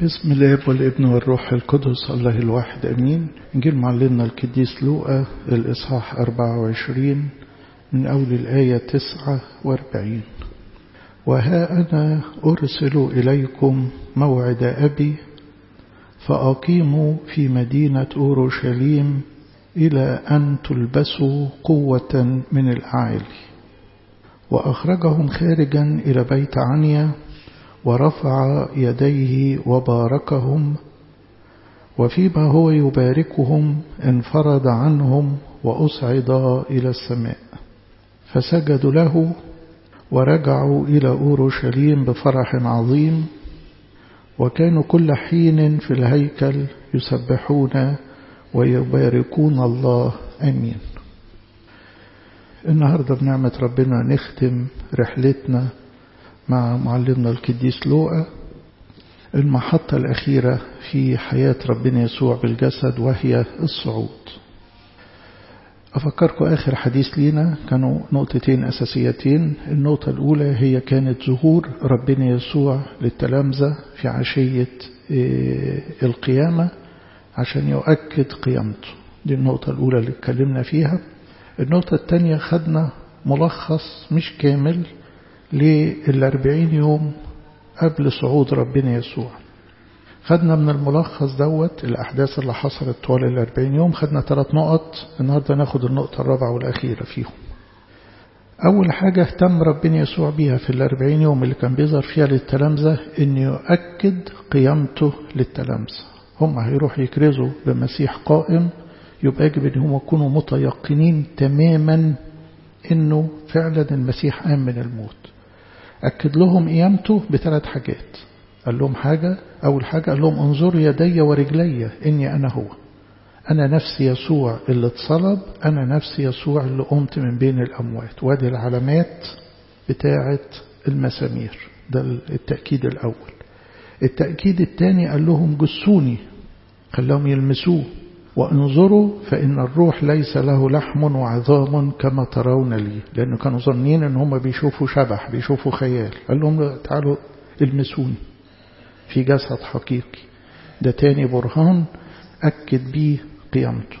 بسم الله والابن والروح القدس الله الواحد أمين نجيل معلمنا القديس لوقا الإصحاح 24 من أول الآية 49 وها أنا أرسل إليكم موعد أبي فأقيموا في مدينة أورشليم إلى أن تلبسوا قوة من الأعالي وأخرجهم خارجا إلى بيت عنيا ورفع يديه وباركهم وفيما هو يباركهم انفرد عنهم وأصعد إلى السماء فسجدوا له ورجعوا إلى أورشليم بفرح عظيم وكانوا كل حين في الهيكل يسبحون ويباركون الله أمين النهاردة بنعمة ربنا نختم رحلتنا مع معلمنا القديس لوقا المحطة الأخيرة في حياة ربنا يسوع بالجسد وهي الصعود أفكركم آخر حديث لينا كانوا نقطتين أساسيتين النقطة الأولى هي كانت ظهور ربنا يسوع للتلامذة في عشية القيامة عشان يؤكد قيامته دي النقطة الأولى اللي اتكلمنا فيها النقطة الثانية خدنا ملخص مش كامل للأربعين يوم قبل صعود ربنا يسوع خدنا من الملخص دوت الأحداث اللي حصلت طوال الأربعين يوم خدنا ثلاث نقط النهاردة ناخد النقطة الرابعة والأخيرة فيهم أول حاجة اهتم ربنا يسوع بيها في الأربعين يوم اللي كان بيظهر فيها للتلامذة إن يؤكد قيامته للتلامذة هم هيروحوا يكرزوا بمسيح قائم يبقى يجب ان هم يكونوا متيقنين تماما انه فعلا المسيح قام من الموت أكد لهم قيامته بثلاث حاجات قال لهم حاجة أول حاجة قال لهم انظروا يدي ورجلي إني أنا هو أنا نفسي يسوع اللي اتصلب أنا نفسي يسوع اللي قمت من بين الأموات وادي العلامات بتاعة المسامير ده التأكيد الأول التأكيد الثاني قال لهم جسوني خلاهم يلمسوه وانظروا فإن الروح ليس له لحم وعظام كما ترون لي لأنه كانوا ظنين أن هم بيشوفوا شبح بيشوفوا خيال قال لهم تعالوا المسوني في جسد حقيقي ده تاني برهان أكد بيه قيامته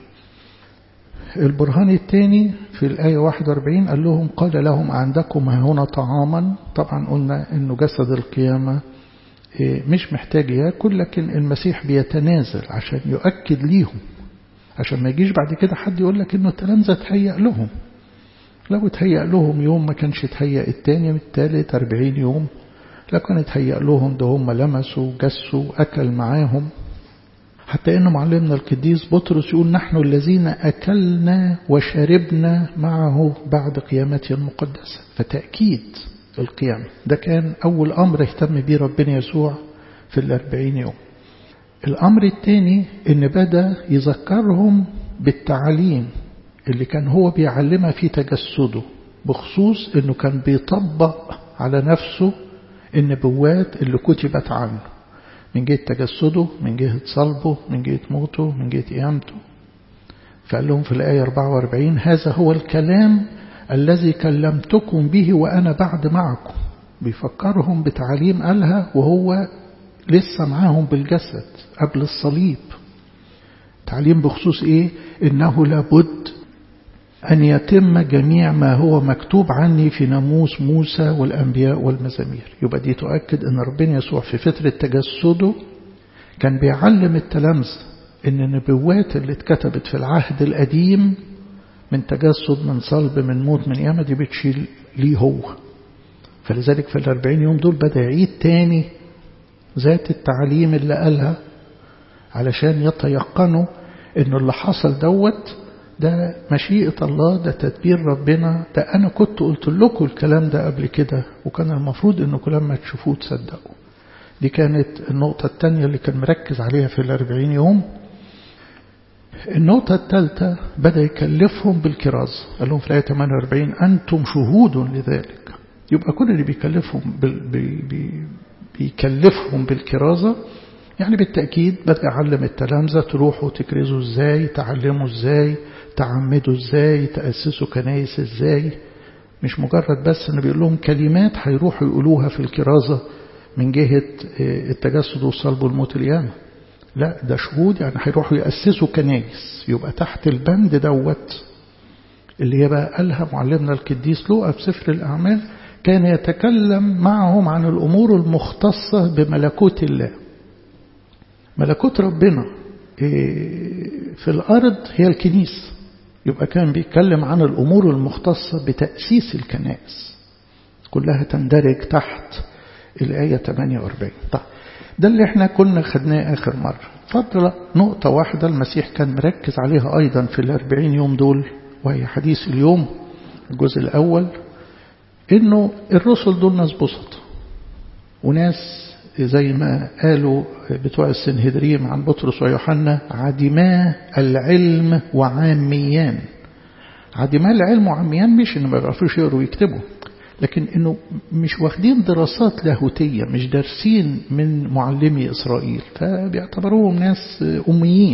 البرهان الثاني في الآية 41 قال لهم قال لهم عندكم هنا طعاما طبعا قلنا أنه جسد القيامة مش محتاج ياكل لكن المسيح بيتنازل عشان يؤكد ليهم عشان ما يجيش بعد كده حد يقول لك انه التلامذة تهيأ لهم لو تهيأ لهم يوم ما كانش تهيأ التاني التالت أربعين يوم لو كان تهيأ لهم ده هم لمسوا جسوا أكل معاهم حتى إن معلمنا القديس بطرس يقول نحن الذين أكلنا وشربنا معه بعد قيامته المقدسة فتأكيد القيامة ده كان أول أمر اهتم به ربنا يسوع في الأربعين يوم الأمر الثاني إن بدأ يذكرهم بالتعليم اللي كان هو بيعلمها في تجسده بخصوص إنه كان بيطبق على نفسه النبوات اللي كتبت عنه من جهة تجسده من جهة صلبه من جهة موته من جهة قيامته فقال لهم في الآية 44 هذا هو الكلام الذي كلمتكم به وأنا بعد معكم بيفكرهم بتعليم قالها وهو لسه معاهم بالجسد قبل الصليب تعليم بخصوص إيه إنه لابد أن يتم جميع ما هو مكتوب عني في ناموس موسى والأنبياء والمزامير يبقى دي تؤكد أن ربنا يسوع في فترة تجسده كان بيعلم التلامذة أن النبوات اللي اتكتبت في العهد القديم من تجسد من صلب من موت من قيامة دي بتشيل ليه هو فلذلك في الأربعين يوم دول بدأ يعيد تاني ذات التعليم اللي قالها علشان يتيقنوا انه اللي حصل دوت ده مشيئة الله ده تدبير ربنا ده أنا كنت قلت لكم الكلام ده قبل كده وكان المفروض انكم لما تشوفوه تصدقوا دي كانت النقطة الثانية اللي كان مركز عليها في الأربعين يوم النقطة الثالثة بدأ يكلفهم بالكراز قال لهم في الآية 48 أنتم شهود لذلك يبقى كل اللي بيكلفهم بي بي بيكلفهم بالكرازة يعني بالتأكيد بدأ يعلم التلامذة تروحوا تكرزوا ازاي تعلموا ازاي تعمدوا ازاي تأسسوا كنايس ازاي مش مجرد بس انه بيقول لهم كلمات هيروحوا يقولوها في الكرازة من جهة التجسد والصلب والموت القيامة لا ده شهود يعني هيروحوا يأسسوا كنايس يبقى تحت البند دوت اللي هي بقى قالها معلمنا القديس لوقا في سفر الأعمال كان يتكلم معهم عن الأمور المختصة بملكوت الله ملكوت ربنا في الأرض هي الكنيسة يبقى كان بيتكلم عن الأمور المختصة بتأسيس الكنائس كلها تندرج تحت الآية 48 طيب ده اللي احنا كنا خدناه آخر مرة فضل نقطة واحدة المسيح كان مركز عليها أيضا في الأربعين يوم دول وهي حديث اليوم الجزء الأول إنه الرسل دول ناس بسط وناس زي ما قالوا بتوع السنهدريم عن بطرس ويوحنا عدما العلم وعاميان عدما العلم وعاميان مش إنه ما بيعرفوش يقروا ويكتبوا لكن إنه مش واخدين دراسات لاهوتية مش دارسين من معلمي إسرائيل فبيعتبروهم ناس أميين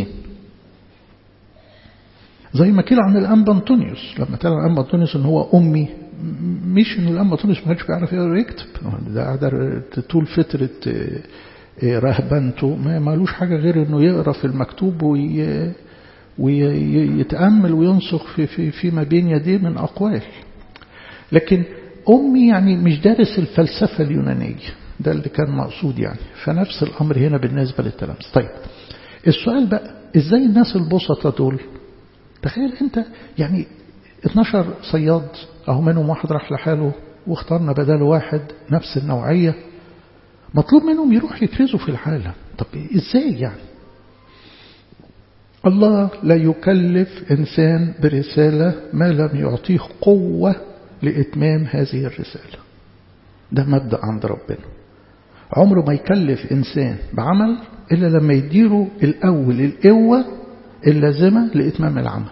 زي ما كده عن الأنبا أنطونيوس لما ترى الأنبا أنطونيوس إن هو أمي مش إن الأنبا أنطونيوس ما كانش بيعرف يقرا ويكتب ده قعد طول فترة رهبنته ما مالوش حاجة غير إنه يقرا في المكتوب وي ويتأمل وينسخ في في فيما بين يديه من أقوال لكن أمي يعني مش دارس الفلسفة اليونانية ده اللي كان مقصود يعني فنفس الأمر هنا بالنسبة للتلامذة طيب السؤال بقى إزاي الناس البسطة دول تخيل أنت يعني 12 صياد أهو منهم واحد راح لحاله واخترنا بداله واحد نفس النوعية مطلوب منهم يروح يكرزوا في العالم طب إزاي يعني الله لا يكلف إنسان برسالة ما لم يعطيه قوة لإتمام هذه الرسالة ده مبدأ عند ربنا عمره ما يكلف إنسان بعمل إلا لما يديله الأول القوة اللازمة لإتمام العمل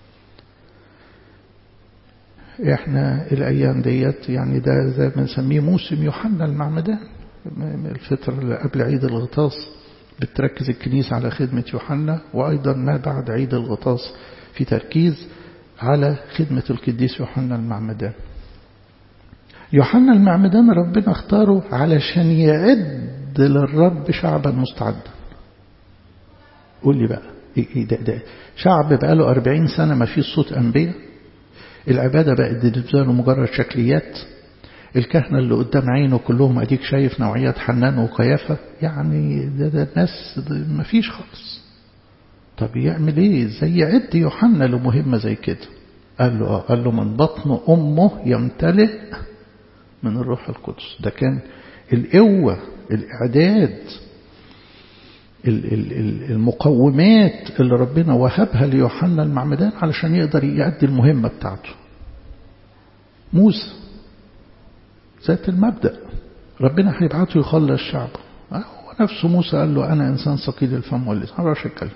احنا الأيام ديت يعني ده زي ما نسميه موسم يوحنا المعمدان الفترة اللي قبل عيد الغطاس بتركز الكنيسة على خدمة يوحنا وأيضا ما بعد عيد الغطاس في تركيز على خدمة القديس يوحنا المعمدان يوحنا المعمدان ربنا اختاره علشان يعد للرب شعبا مستعدا قول لي بقى إيه ده ده شعب بقى له 40 سنة ما فيش صوت أنبياء العبادة بقت بالنسبة له مجرد شكليات الكهنة اللي قدام عينه كلهم أديك شايف نوعيات حنان وقيافة يعني ده, ده الناس ما فيش خالص طب يعمل ايه ازاي يعد يوحنا لمهمة زي كده قال له اه قال له من بطن أمه يمتلئ من الروح القدس ده كان القوة الإعداد المقومات اللي ربنا وهبها ليوحنا المعمدان علشان يقدر يؤدي المهمة بتاعته موسى ذات المبدأ ربنا هيبعته يخلص شعبه هو نفسه موسى قال له أنا إنسان ثقيل الفم واللسان ما بعرفش أتكلم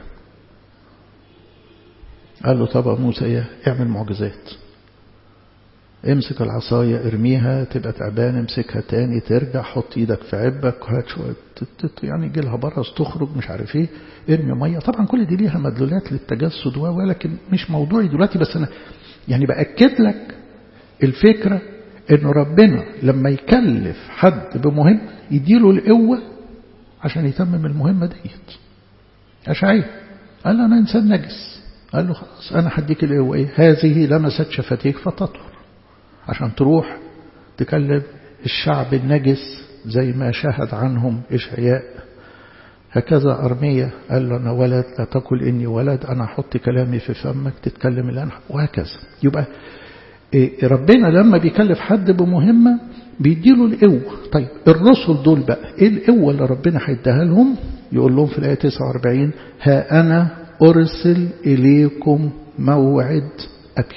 قال له طب موسى إيه اعمل معجزات امسك العصاية ارميها تبقى تعبان امسكها تاني ترجع حط ايدك في عبك هات شوية يعني يجي لها برص تخرج مش عارف ايه ارمي مية طبعا كل دي ليها مدلولات للتجسد ولكن مش موضوعي دلوقتي بس انا يعني بأكد لك الفكرة انه ربنا لما يكلف حد بمهمة يديله القوة عشان يتمم المهمة ديت أشعي قال له أنا إنسان نجس قال له خلاص أنا هديك القوة إيه هذه لمست شفتيك فتطهر عشان تروح تكلم الشعب النجس زي ما شهد عنهم إشعياء هكذا أرمية قال له أنا ولد لا تقل إني ولد أنا أحط كلامي في فمك تتكلم الآن وهكذا يبقى ربنا لما بيكلف حد بمهمة بيديله القوة طيب الرسل دول بقى ايه القوة اللي ربنا هيديها لهم يقول لهم في الآية 49 ها أنا أرسل إليكم موعد أبي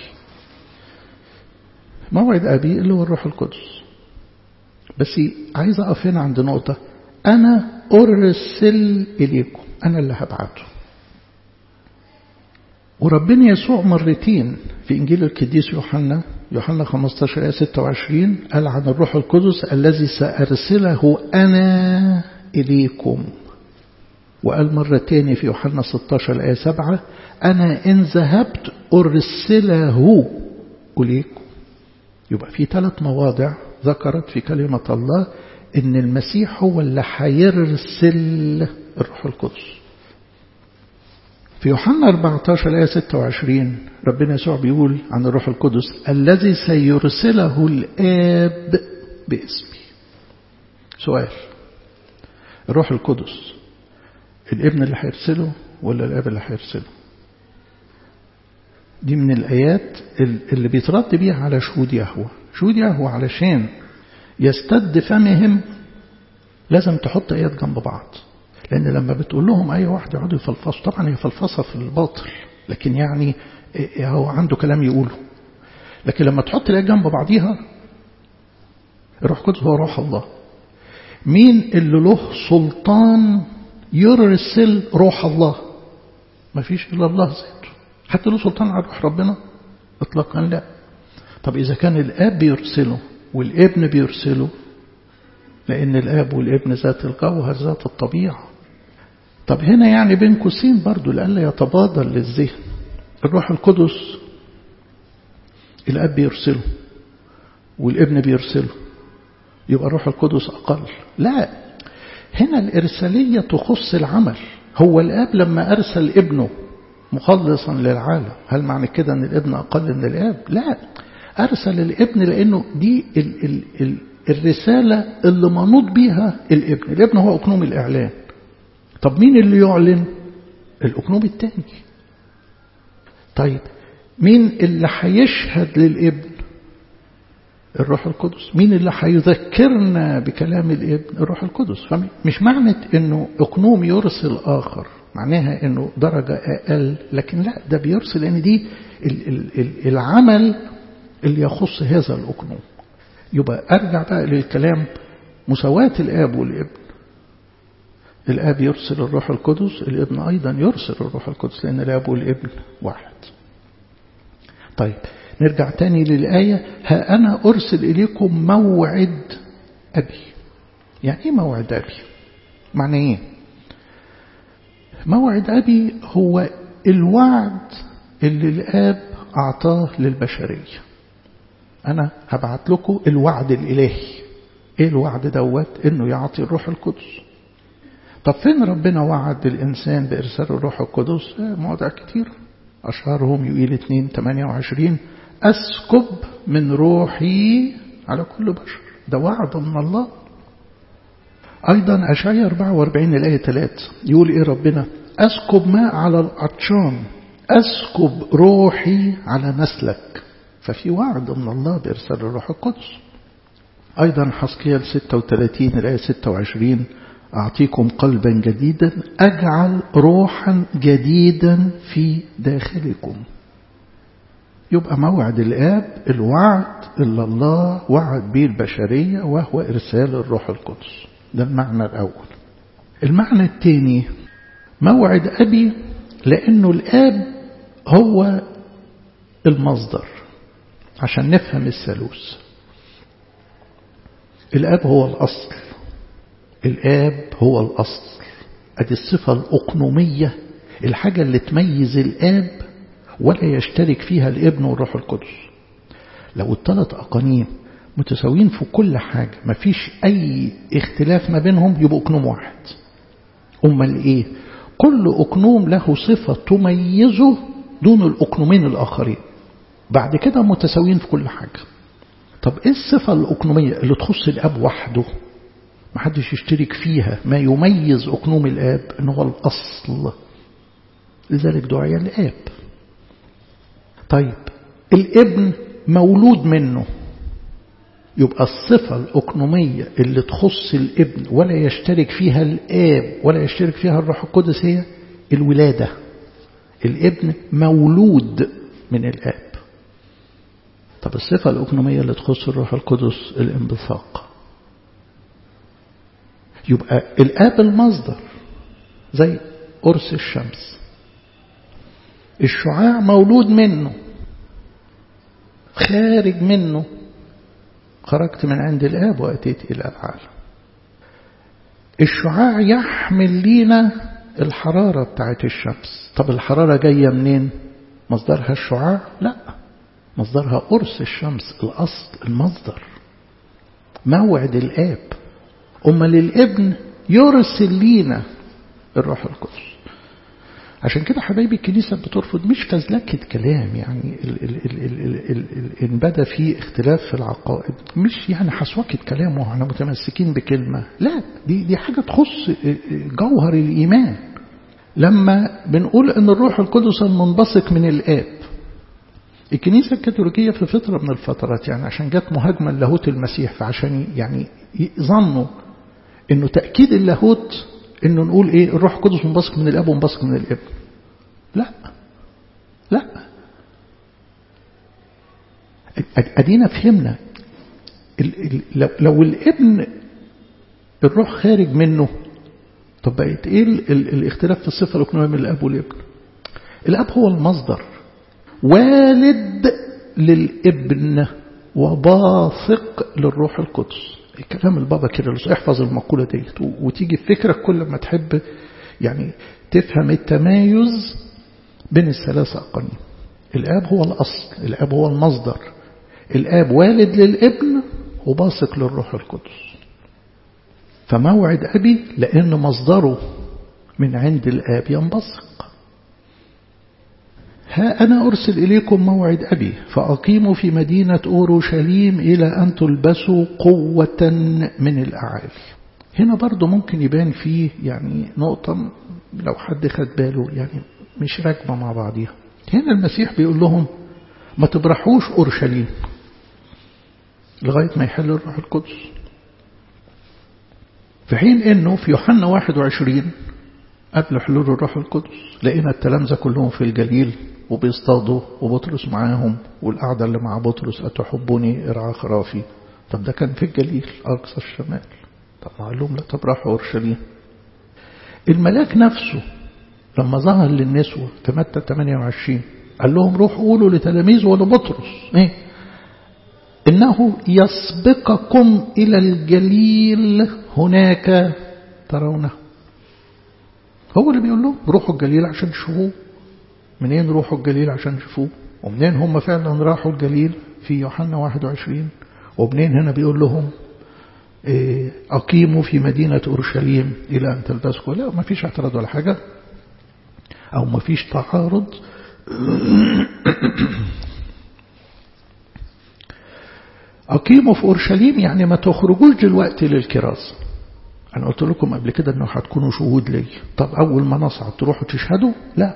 موعد أبي اللي هو الروح القدس بس عايز أقف هنا عند نقطة أنا أرسل إليكم أنا اللي هبعته وربنا يسوع مرتين في إنجيل القديس يوحنا يوحنا 15 آية 26 قال عن الروح القدس الذي سأرسله أنا إليكم وقال مرة تاني في يوحنا 16 آية 7 أنا إن ذهبت أرسله إليكم يبقى في ثلاث مواضع ذكرت في كلمة الله ان المسيح هو اللي هيرسل الروح القدس في يوحنا 14 آية 26 ربنا يسوع بيقول عن الروح القدس الذي سيرسله الآب باسمي سؤال الروح القدس الابن اللي هيرسله ولا الآب اللي هيرسله دي من الآيات اللي بيترد بيها على شهود يهوه شهود يهوه علشان يستد فمهم لازم تحط آيات جنب بعض لأن لما بتقول لهم أي واحد يقعدوا يفلفصوا طبعا هي فلفصة في الباطل لكن يعني هو عنده كلام يقوله لكن لما تحط الآيات جنب بعضيها الروح القدس هو روح الله مين اللي له سلطان يرسل روح الله ما فيش إلا الله ذاته حتى له سلطان على روح ربنا اطلاقا لا طب إذا كان الآب بيرسله والابن بيرسله لأن الآب والابن ذات الجوهر ذات الطبيعة طب هنا يعني بين قوسين برضو لألا يتبادر للذهن الروح القدس الأب بيرسله والابن بيرسله يبقى الروح القدس أقل لا هنا الإرسالية تخص العمل هو الآب لما أرسل ابنه مخلصا للعالم هل معنى كده أن الابن أقل من الآب لا أرسل الابن لأنه دي ال ال ال الرسالة اللي منوط بيها الابن الابن هو أكنوم الإعلان طب مين اللي يعلن الأكنوم التاني طيب مين اللي هيشهد للابن الروح القدس مين اللي هيذكرنا بكلام الابن الروح القدس مش معنى انه اقنوم يرسل اخر معناها انه درجة اقل لكن لا ده بيرسل لان دي العمل اللي يخص هذا الاقنوم يبقى ارجع بقى للكلام مساواة الاب والابن الاب يرسل الروح القدس الابن ايضا يرسل الروح القدس لان الاب والابن واحد طيب نرجع تاني للآية ها أنا أرسل إليكم موعد أبي يعني إيه موعد أبي معنى إيه موعد أبي هو الوعد اللي الآب أعطاه للبشرية أنا هبعت لكم الوعد الإلهي إيه الوعد دوت إنه يعطي الروح القدس طب فين ربنا وعد الإنسان بإرسال الروح القدس مواضع كتير أشهرهم يقيل 2 28 أسكب من روحي على كل بشر ده وعد من الله أيضا أشعية 44 الآية 3 يقول إيه ربنا أسكب ماء على العطشان أسكب روحي على نسلك ففي وعد من الله بإرسال الروح القدس أيضا حسكيال 36 الآية 26 أعطيكم قلبا جديدا أجعل روحا جديدا في داخلكم يبقى موعد الآب الوعد اللي الله وعد به البشرية وهو إرسال الروح القدس ده المعنى الأول المعنى الثاني موعد أبي لأنه الآب هو المصدر عشان نفهم الثالوث الآب هو الأصل الآب هو الأصل أدي الصفة الأقنومية الحاجة اللي تميز الآب ولا يشترك فيها الابن والروح القدس لو الثلاث أقانيم متساويين في كل حاجة ما فيش أي اختلاف ما بينهم يبقوا أقنوم واحد أمال إيه كل أقنوم له صفة تميزه دون الأقنومين الآخرين بعد كده متساويين في كل حاجة طب إيه الصفة الأقنومية اللي تخص الأب وحده ما حدش يشترك فيها ما يميز أقنوم الآب إن هو الأصل لذلك دعي الآب طيب الابن مولود منه يبقى الصفة الأقنومية اللي تخص الابن ولا يشترك فيها الآب ولا يشترك فيها الروح القدس هي الولادة الابن مولود من الآب طب الصفة الأقنومية اللي تخص الروح القدس الانبثاق يبقى الآب المصدر زي قرص الشمس الشعاع مولود منه خارج منه خرجت من عند الآب وأتيت إلى العالم الشعاع يحمل لينا الحرارة بتاعت الشمس طب الحرارة جاية منين مصدرها الشعاع لا مصدرها قرص الشمس الأصل المصدر موعد الآب أمال الابن يرسل لينا الروح القدس عشان كده حبايبي الكنيسة بترفض مش فزلكة كلام يعني ال ال ال ال ال ال ال إن بدا في اختلاف في العقائد مش يعني حسوكة كلام واحنا متمسكين بكلمة لا دي دي حاجة تخص جوهر الإيمان لما بنقول ان الروح القدس المنبثق من الآب الكنيسة الكاثوليكية في فترة من الفترات يعني عشان جت مهاجمة لاهوت المسيح فعشان يعني ظنوا انه تأكيد اللاهوت انه نقول ايه الروح القدس منبثق من الاب ومنبثق من الابن لا لا ادينا فهمنا لو الابن الروح خارج منه طب بقت ايه الاختلاف في الصفه الاقنوميه من الاب والابن الاب هو المصدر والد للابن وباثق للروح القدس كلام البابا كيرلس احفظ المقولة ديت وتيجي في فكرك كل ما تحب يعني تفهم التمايز بين الثلاثة أقانيم الآب هو الأصل الآب هو المصدر الآب والد للابن وباثق للروح القدس فموعد أبي لأن مصدره من عند الآب ينبثق ها أنا أرسل إليكم موعد أبي فأقيموا في مدينة أورشليم إلى أن تلبسوا قوة من الأعالي هنا برضو ممكن يبان فيه يعني نقطة لو حد خد باله يعني مش راكبة مع بعضيها هنا المسيح بيقول لهم ما تبرحوش أورشليم لغاية ما يحل الروح القدس في حين انه في يوحنا 21 قبل حلول الروح القدس لقينا التلامذة كلهم في الجليل وبيصطادوا وبطرس معاهم والقعدة اللي مع بطرس أتحبوني ارعى خرافي طب ده كان في الجليل أقصى الشمال طب ما قال لهم لا تبرحوا أورشليم الملاك نفسه لما ظهر للنسوة في متى 28 قال لهم روحوا قولوا لتلاميذه ولبطرس ايه إنه يسبقكم إلى الجليل هناك ترونه هو اللي بيقول لهم روحوا الجليل عشان تشوفوه منين روحوا الجليل عشان تشوفوه ومنين هم فعلا راحوا الجليل في يوحنا 21 ومنين هنا بيقول لهم أقيموا في مدينة أورشليم إلى أن تلبسوا لا ما فيش اعتراض ولا حاجة أو ما فيش تعارض أقيموا في أورشليم يعني ما تخرجوش دلوقتي للكراسة أنا قلت لكم قبل كده أنه هتكونوا شهود لي طب أول ما نصعد تروحوا تشهدوا لا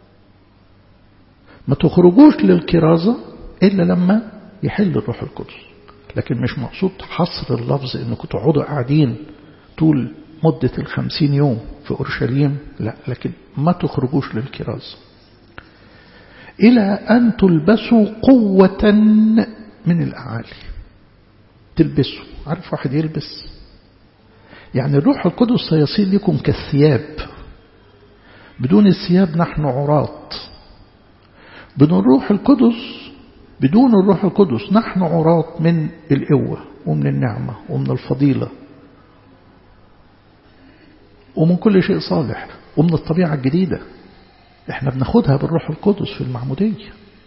ما تخرجوش للكرازة إلا لما يحل الروح القدس لكن مش مقصود حصر اللفظ أنكم تقعدوا قاعدين طول مدة الخمسين يوم في أورشليم لا لكن ما تخرجوش للكرازة إلى أن تلبسوا قوة من الأعالي تلبسوا عارف واحد يلبس يعني الروح القدس سيصير لكم كالثياب بدون الثياب نحن عراة بدون الروح القدس بدون الروح القدس نحن عراة من القوة ومن النعمة ومن الفضيلة ومن كل شيء صالح ومن الطبيعة الجديدة احنا بناخدها بالروح القدس في المعمودية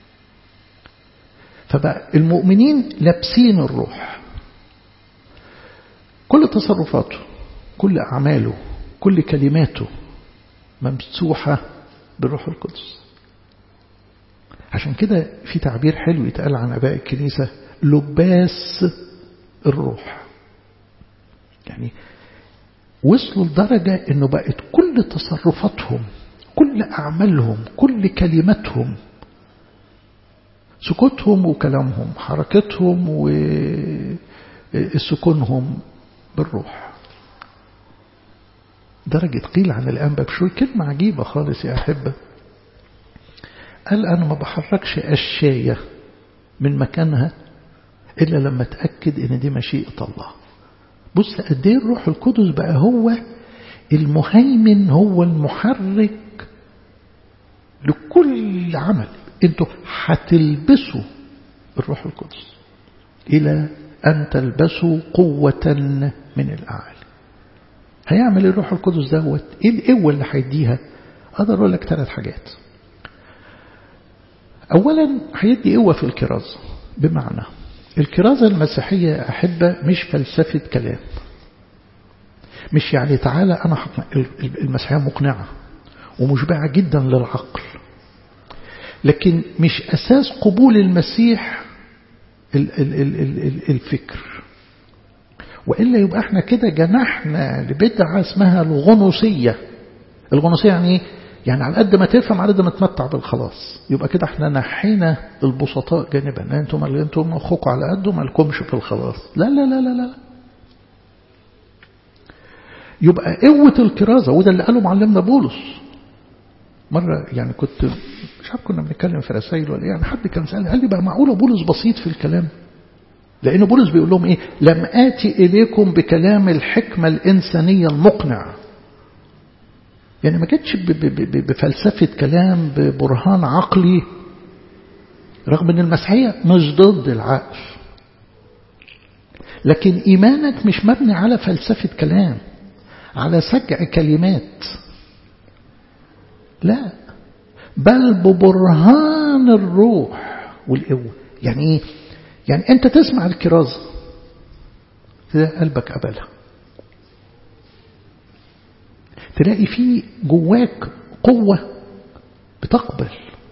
فبقى المؤمنين لابسين الروح كل تصرفاته كل أعماله كل كلماته ممسوحة بالروح القدس عشان كده في تعبير حلو يتقال عن أباء الكنيسة لباس الروح يعني وصلوا لدرجة انه بقت كل تصرفاتهم كل أعمالهم كل كلماتهم سكوتهم وكلامهم حركتهم وسكونهم بالروح درجة قيل عن الأنبا بشوي كلمة عجيبة خالص يا أحبة قال أنا ما بحركش أشياء من مكانها إلا لما أتأكد إن دي مشيئة الله بص قد ايه الروح القدس بقى هو المهيمن هو المحرك لكل عمل انتوا هتلبسوا الروح القدس إلى أن تلبسوا قوة من الأعلى هيعمل الروح القدس دوت ايه القوة اللي هيديها أقدر أقول لك ثلاث حاجات أولا هيدي قوة في الكرازة بمعنى الكرازة المسيحية أحبة مش فلسفة كلام مش يعني تعالى أنا المسيحية مقنعة ومشبعة جدا للعقل لكن مش أساس قبول المسيح الفكر وإلا يبقى احنا كده جنحنا لبدعة اسمها الغنوصية الغنوصية يعني ايه؟ يعني على قد ما تفهم على قد ما تمتع بالخلاص يبقى كده احنا نحينا البسطاء جانبا انتم انتم اخوكم على قده ما لكمش في الخلاص لا لا لا لا لا يبقى قوة الكرازة وده اللي قاله معلمنا بولس مرة يعني كنت مش عارف كنا بنتكلم في رسائل ولا يعني حد كان سأل قال لي بقى معقولة بولس بسيط في الكلام لأن بولس بيقول لهم إيه لم آتي إليكم بكلام الحكمة الإنسانية المقنع يعني ما جتش بفلسفة كلام ببرهان عقلي رغم ان المسيحية مش ضد العقل لكن إيمانك مش مبني على فلسفة كلام على سجع كلمات لا بل ببرهان الروح والقوة يعني ايه يعني انت تسمع الكرازة تلاقي قلبك قبلها تلاقي فيه جواك قوة بتقبل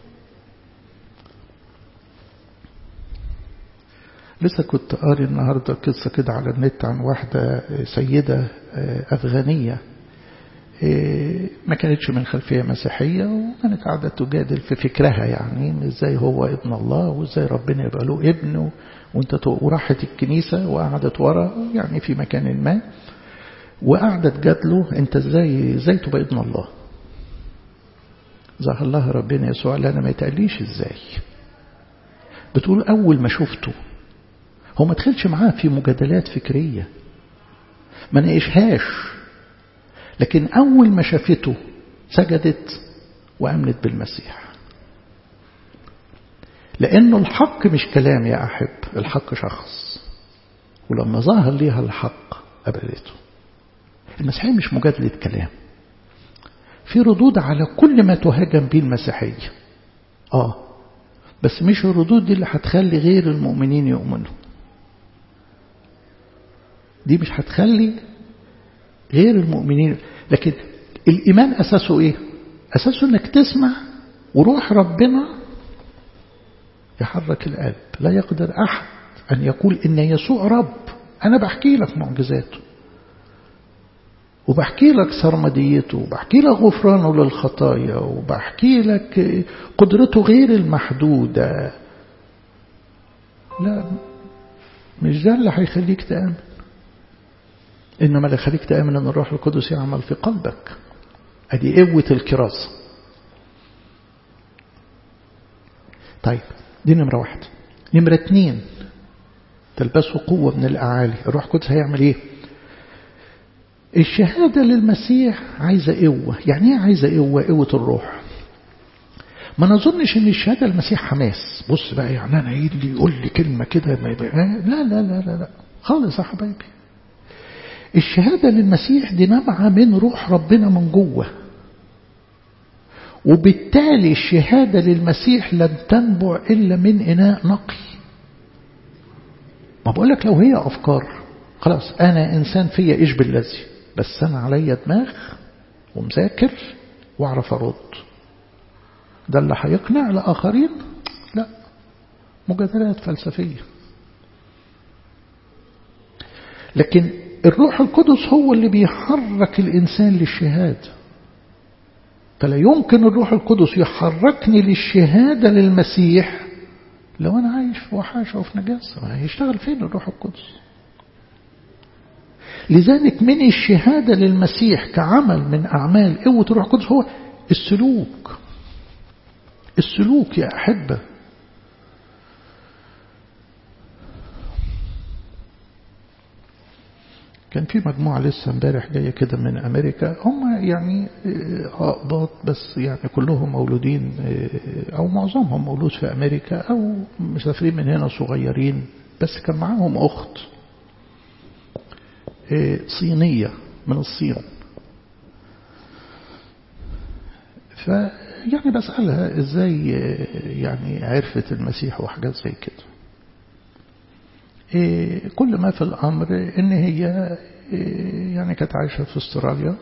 لسه كنت قاري النهاردة قصة كده على النت عن واحدة سيدة أفغانية ما كانتش من خلفية مسيحية وكانت قاعدة تجادل في فكرها يعني ازاي هو ابن الله وازاي ربنا يبقى له ابن وانت وراحت الكنيسة وقعدت ورا يعني في مكان ما وقعدت جادله انت ازاي ازاي تبقى ابن الله ظهر لها ربنا يسوع لنا ما يتقليش ازاي بتقول اول ما شفته هو ما دخلش معاه في مجادلات فكرية ما ناقشهاش لكن أول ما شافته سجدت وأمنت بالمسيح لأنه الحق مش كلام يا أحب الحق شخص ولما ظهر ليها الحق قبلته المسيحية مش مجادلة كلام في ردود على كل ما تهاجم به المسيحية آه بس مش الردود دي اللي هتخلي غير المؤمنين يؤمنوا دي مش هتخلي غير المؤمنين لكن الإيمان أساسه إيه أساسه أنك تسمع وروح ربنا يحرك القلب لا يقدر أحد أن يقول إن يسوع رب أنا بحكي لك معجزاته وبحكي لك سرمديته وبحكي لك غفرانه للخطايا وبحكي لك قدرته غير المحدودة لا مش ده اللي هيخليك تآمن إنما اللي يخليك تآمن أن الروح القدس يعمل في قلبك أدي قوة الكراسة طيب دي نمرة واحد نمرة اتنين تلبسوا قوة من الأعالي الروح القدس هيعمل إيه الشهادة للمسيح عايزة قوة يعني ايه عايزة قوة قوة الروح ما نظنش ان الشهادة للمسيح حماس بص بقى يعني انا ايه اللي يقول لي كلمة كده ما يبقى لا لا لا لا لا خالص يا حبايبي الشهادة للمسيح دي نابعة من روح ربنا من جوه وبالتالي الشهادة للمسيح لن تنبع إلا من إناء نقي ما بقول لك لو هي أفكار خلاص أنا إنسان فيا إيش بالذي بس أنا عليا دماغ ومذاكر وأعرف أرد ده اللي هيقنع الآخرين لا مجادلات فلسفية لكن الروح القدس هو اللي بيحرك الإنسان للشهادة فلا يمكن الروح القدس يحركني للشهادة للمسيح لو أنا عايش في وحاشة وفي نجاسة ما هيشتغل فين الروح القدس لذلك من الشهادة للمسيح كعمل من أعمال قوة الروح القدس هو السلوك السلوك يا أحبة كان في مجموعة لسه امبارح جاية كده من أمريكا هم يعني أقباط بس يعني كلهم مولودين أو معظمهم مولود في أمريكا أو مسافرين من هنا صغيرين بس كان معاهم أخت صينية من الصين فيعني بسألها ازاي يعني عرفت المسيح وحاجات زي كده كل ما في الأمر إن هي يعني كانت عايشة في استراليا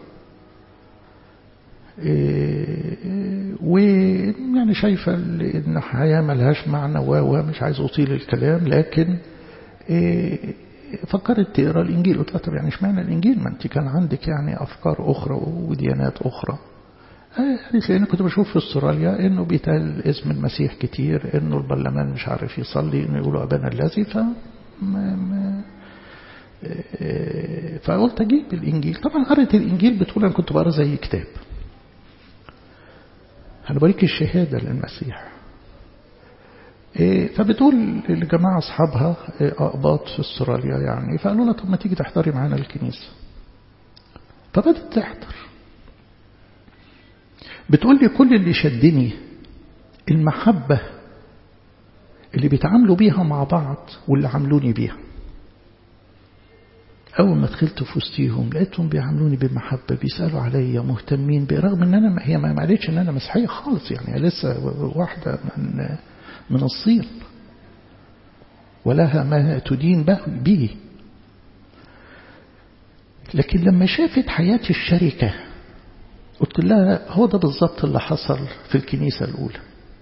ويعني شايفة إن الحياة ملهاش معنى ومش عايز أطيل الكلام لكن فكرت تقرا الإنجيل قلت لها طب يعني اشمعنى الإنجيل ما أنت كان عندك يعني أفكار أخرى وديانات أخرى قالت لي أنا كنت بشوف في استراليا إنه بيتقال اسم المسيح كتير إنه البرلمان مش عارف يصلي إنه يقولوا أبانا الذي ف ما ما فقلت أجيب الإنجيل طبعا قريت الإنجيل بتقول أنا كنت بقرا زي كتاب أنا بوريك الشهادة للمسيح فبتقول لجماعة أصحابها أقباط في استراليا يعني فقالوا لها طب ما تيجي تحضري معانا الكنيسة فبدت تحضر بتقول لي كل اللي شدني المحبة اللي بيتعاملوا بيها مع بعض واللي عاملوني بيها أول ما دخلت في وسطيهم لقيتهم بيعاملوني بمحبة بيسألوا عليا مهتمين برغم إن أنا هي ما قالتش إن أنا مسيحية خالص يعني لسه واحدة من من الصين ولها ما تدين به لكن لما شافت حياتي الشركة قلت لها هو ده بالظبط اللي حصل في الكنيسة الأولى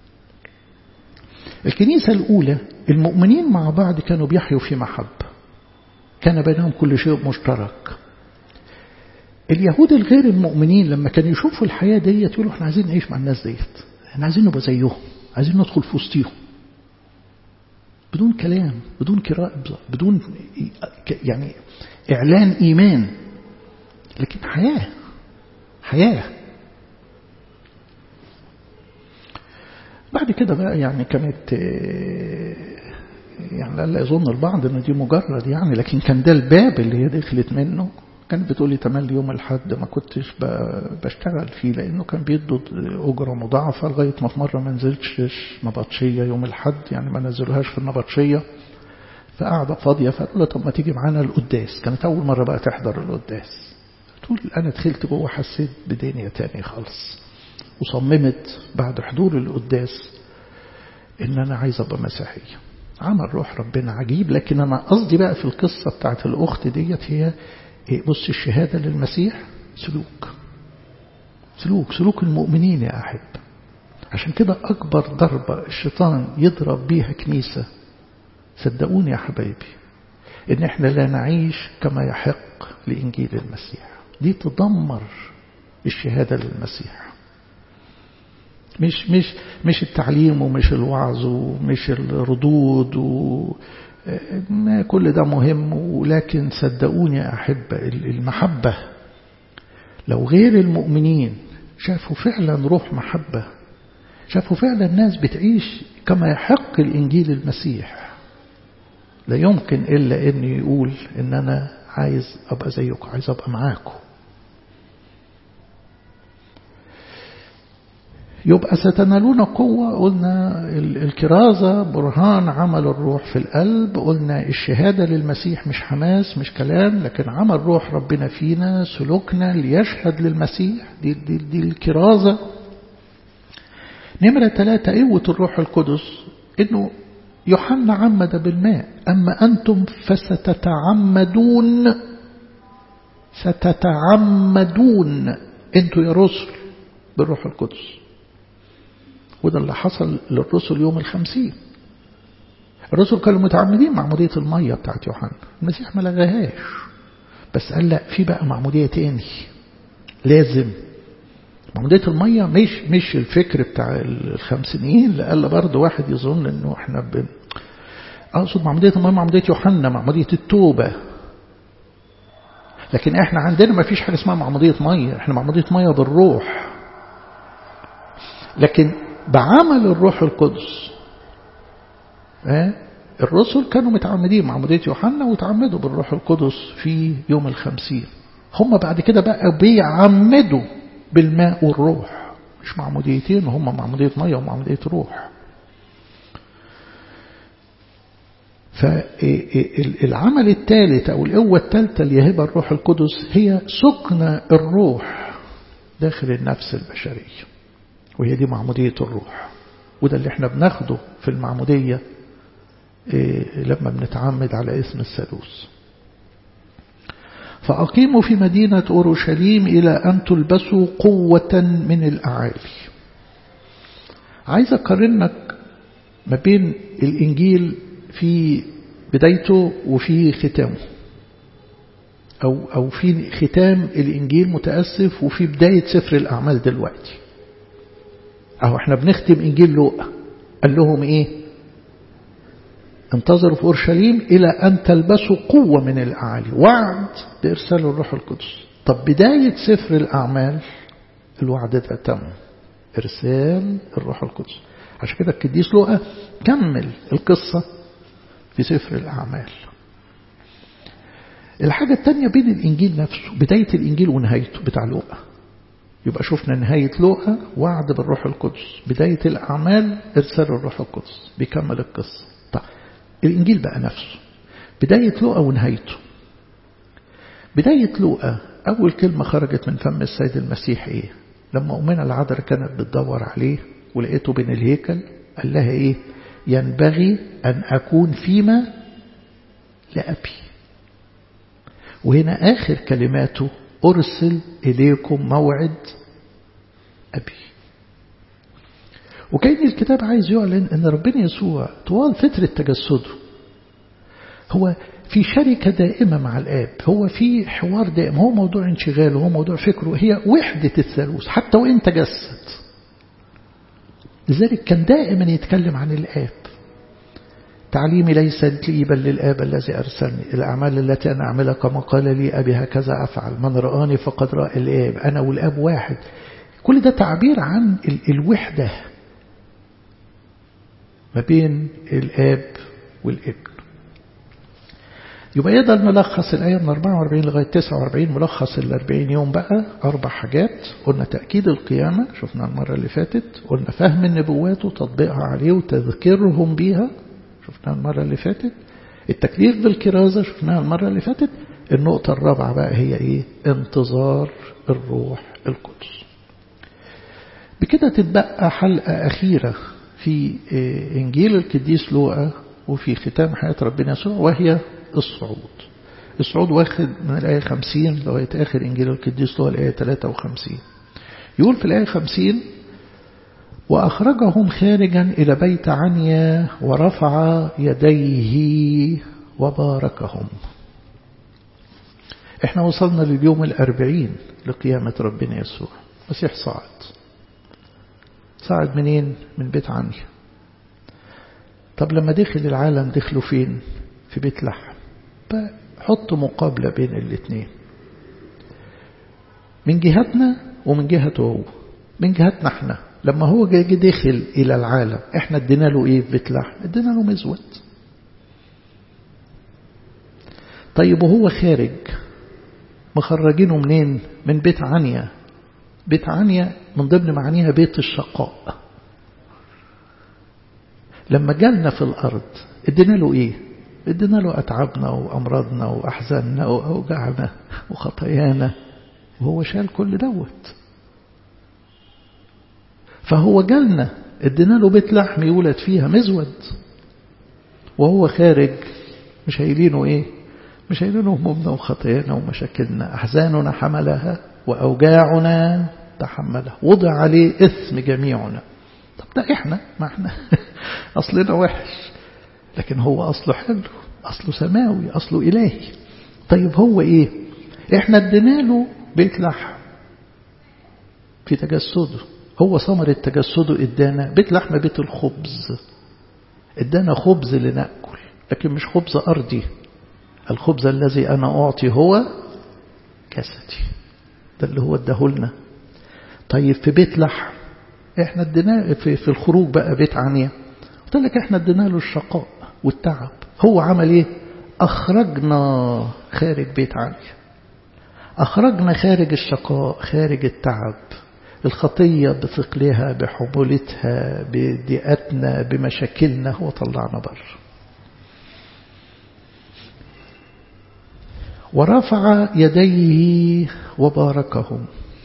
الكنيسة الأولى المؤمنين مع بعض كانوا بيحيوا في محبة كان بينهم كل شيء مشترك اليهود الغير المؤمنين لما كانوا يشوفوا الحياة ديت يقولوا احنا عايزين نعيش مع الناس ديت احنا عايزين نبقى زيهم عايزين ندخل في وسطيهم بدون كلام بدون قراءة بدون يعني إعلان إيمان لكن حياة حياة بعد كده بقى يعني كانت يعني لا يظن البعض ان دي مجرد يعني لكن كان ده الباب اللي هي دخلت منه كانت بتقولي تملي يوم الحد ما كنتش بشتغل فيه لانه كان بيدوا اجره مضاعفه لغايه ما في مره ما نزلتش نبطشيه يوم الحد يعني ما نزلوهاش في النبطشيه فقاعده فاضيه فقالوا لها طب ما تيجي معانا القداس كانت اول مره بقى تحضر القداس تقول انا دخلت جوه حسيت بدنيا تاني خالص وصممت بعد حضور القداس ان انا عايز ابقى مسيحيه عمل روح ربنا عجيب لكن أنا قصدي بقى في القصة بتاعت الأخت ديت هي بص الشهادة للمسيح سلوك سلوك سلوك المؤمنين يا أحب عشان كده أكبر ضربة الشيطان يضرب بيها كنيسة صدقوني يا حبايبي إن إحنا لا نعيش كما يحق لإنجيل المسيح دي تدمر الشهادة للمسيح مش مش مش التعليم ومش الوعظ ومش الردود و ما كل ده مهم ولكن صدقوني يا أحبة المحبة لو غير المؤمنين شافوا فعلا روح محبة شافوا فعلا الناس بتعيش كما يحق الإنجيل المسيح لا يمكن إلا أن يقول إن أنا عايز أبقى زيكم عايز أبقى معاكم يبقى ستنالون قوة قلنا الكرازة برهان عمل الروح في القلب قلنا الشهادة للمسيح مش حماس مش كلام لكن عمل روح ربنا فينا سلوكنا ليشهد للمسيح دي, دي, دي الكرازة نمرة ثلاثة قوة الروح القدس إنه يوحنا عمد بالماء أما أنتم فستتعمدون ستتعمدون أنتوا يا رسل بالروح القدس وده اللي حصل للرسل يوم الخمسين الرسل كانوا متعمدين معمودية المية بتاعت يوحنا المسيح ما لغاهاش بس قال لا في بقى معمودية تاني لازم معمودية المية مش مش الفكر بتاع الخمسينيين لألا برضه واحد يظن انه احنا بن اقصد معمودية المية معمودية يوحنا معمودية التوبة لكن احنا عندنا ما فيش حاجة اسمها معمودية مية احنا معمودية مية بالروح لكن بعمل الروح القدس اه الرسل كانوا متعمدين معمودية يوحنا وتعمدوا بالروح القدس في يوم الخمسين هم بعد كده بقى بيعمدوا بالماء والروح مش معموديتين هم معمودية مية ومعمودية روح فالعمل الثالث أو القوة الثالثة اللي يهبها الروح القدس هي سكن الروح داخل النفس البشرية وهي دي معمودية الروح وده اللي احنا بناخده في المعمودية لما بنتعمد على اسم الثالوث فأقيموا في مدينة أورشليم إلى أن تلبسوا قوة من الأعالي عايز أقارنك ما بين الإنجيل في بدايته وفي ختامه أو, أو في ختام الإنجيل متأسف وفي بداية سفر الأعمال دلوقتي أهو احنا بنختم إنجيل لوقا قال لهم إيه انتظروا في أورشليم إلى أن تلبسوا قوة من الأعالي وعد بإرسال الروح القدس طب بداية سفر الأعمال الوعد ده تم إرسال الروح القدس عشان كده القديس لوقا كمل القصة في سفر الأعمال الحاجة الثانية بين الإنجيل نفسه بداية الإنجيل ونهايته بتاع لوقا يبقى شفنا نهاية لوقا وعد بالروح القدس بداية الأعمال إرسال الروح القدس بيكمل القصة طيب الإنجيل بقى نفسه بداية لوقا ونهايته بداية لوقا أول كلمة خرجت من فم السيد المسيح إيه لما أمنا العذراء كانت بتدور عليه ولقيته بين الهيكل قال لها إيه ينبغي أن أكون فيما لأبي وهنا آخر كلماته أرسل إليكم موعد أبي وكأن الكتاب عايز يعلن أن ربنا يسوع طوال فترة تجسده هو في شركة دائمة مع الآب هو في حوار دائم هو موضوع انشغاله هو موضوع فكره هي وحدة الثالوث حتى وإن تجسد لذلك كان دائما يتكلم عن الآب تعليمي ليست لي بل للآب الذي أرسلني الأعمال التي أنا أعملها كما قال لي أبي هكذا أفعل من رآني فقد رأى الآب أنا والآب واحد كل ده تعبير عن الوحدة ما بين الآب والابن يبقى يقدر نلخص الآية من 44 لغاية 49 ملخص ال 40 يوم بقى أربع حاجات قلنا تأكيد القيامة شفنا المرة اللي فاتت قلنا فهم النبوات وتطبيقها عليه وتذكيرهم بيها شفناها المرة اللي فاتت التكليف بالكرازة شفناها المرة اللي فاتت النقطة الرابعة بقى هي إيه انتظار الروح القدس بكده تتبقى حلقة أخيرة في إنجيل القديس لوقا وفي ختام حياة ربنا يسوع وهي الصعود الصعود واخد من الآية 50 لغاية آخر إنجيل القديس لوقا الآية 53 يقول في الآية 50 وأخرجهم خارجا إلى بيت عنيا ورفع يديه وباركهم احنا وصلنا لليوم الأربعين لقيامة ربنا يسوع مسيح صعد صعد منين من بيت عنيا طب لما دخل العالم دخلوا فين في بيت لحم حط مقابلة بين الاثنين من جهتنا ومن جهته هو من جهتنا احنا لما هو جاي داخل إلى العالم احنا ادينا له ايه في بيت لحم ادينا له مزود طيب وهو خارج مخرجينه منين من بيت عنيا بيت عنيا من ضمن معانيها بيت الشقاء لما جالنا في الأرض ادينا له ايه ادينا له أتعابنا وأمراضنا وأحزاننا وأوجاعنا وخطايانا وهو شال كل دوت فهو جالنا ادينا له بيت لحم يولد فيها مزود وهو خارج مش هيلينه ايه مش هيلينه همومنا وخطايانا ومشاكلنا أحزاننا حملها وأوجاعنا تحملها وضع عليه إثم جميعنا طب ده إحنا ما إحنا أصلنا وحش لكن هو أصله حلو أصله سماوي أصله إلهي طيب هو إيه إحنا ادينا له بيت لحم في تجسده هو ثمرة تجسده ادانا بيت لحم بيت الخبز ادانا خبز لنأكل لكن مش خبز أرضي الخبز الذي أنا أعطي هو جسدي ده اللي هو اداهولنا طيب في بيت لحم احنا اديناه في, في الخروج بقى بيت عنيا قلت لك احنا ادينا له الشقاء والتعب هو عمل ايه اخرجنا خارج بيت عنيا اخرجنا خارج الشقاء خارج التعب الخطية بثقلها بحمولتها بضيقتنا بمشاكلنا هو طلعنا بره ورفع يديه وباركهم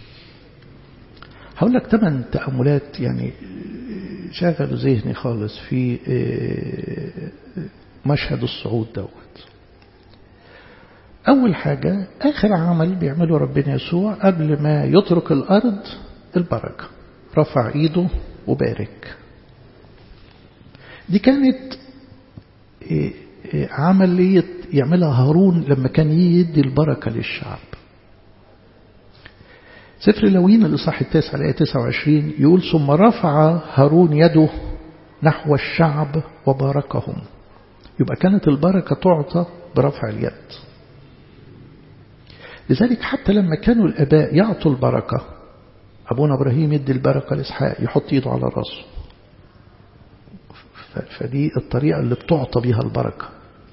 هقول لك ثمان تأملات يعني شغلوا ذهني خالص في مشهد الصعود دوت أول حاجة آخر عمل بيعمله ربنا يسوع قبل ما يترك الأرض البركة رفع إيده وبارك دي كانت عملية يعملها هارون لما كان يدي البركة للشعب سفر لوين الإصحاح التاسع الآية 29 يقول ثم رفع هارون يده نحو الشعب وباركهم يبقى كانت البركة تعطى برفع اليد لذلك حتى لما كانوا الآباء يعطوا البركة أبونا إبراهيم يدي البركة لإسحاق يحط إيده على راسه فدي الطريقة اللي بتعطى بها البركة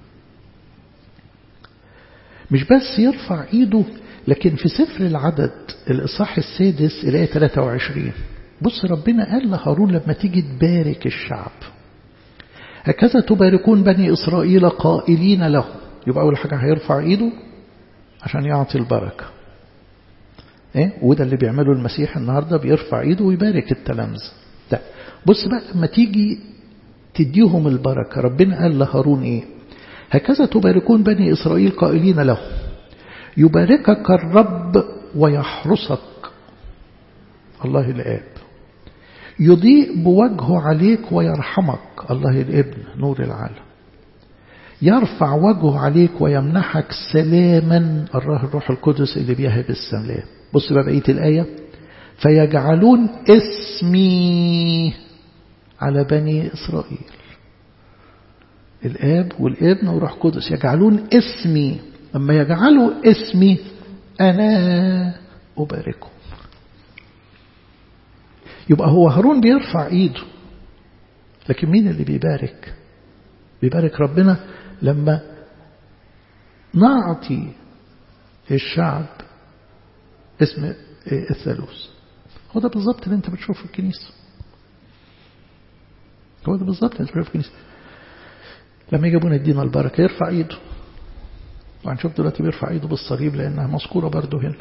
مش بس يرفع إيده لكن في سفر العدد الإصحاح السادس الآية 23 بص ربنا قال لهارون لما تيجي تبارك الشعب هكذا تباركون بني إسرائيل قائلين له يبقى أول حاجة هيرفع إيده عشان يعطي البركة إيه؟ وده اللي بيعمله المسيح النهاردة بيرفع إيده ويبارك التلامذة ده بص بقى لما تيجي تديهم البركة ربنا قال لهارون إيه هكذا تباركون بني إسرائيل قائلين له يباركك الرب ويحرسك الله الآب يضيء بوجهه عليك ويرحمك الله الابن نور العالم يرفع وجهه عليك ويمنحك سلاما الله الروح القدس اللي بيهب السلام بص بقى بقية الآية فيجعلون اسمي على بني إسرائيل الآب والابن وروح قدس يجعلون اسمي لما يجعلوا اسمي أنا أباركهم يبقى هو هارون بيرفع ايده لكن مين اللي بيبارك بيبارك ربنا لما نعطي الشعب اسم الثالوث هو ده بالظبط اللي انت بتشوفه في الكنيسة هو ده بالظبط اللي انت بتشوفه في الكنيسة لما يجي ابونا يدينا البركة يرفع ايده وهنشوف دلوقتي بيرفع ايده بالصليب لانها مذكورة برضه هنا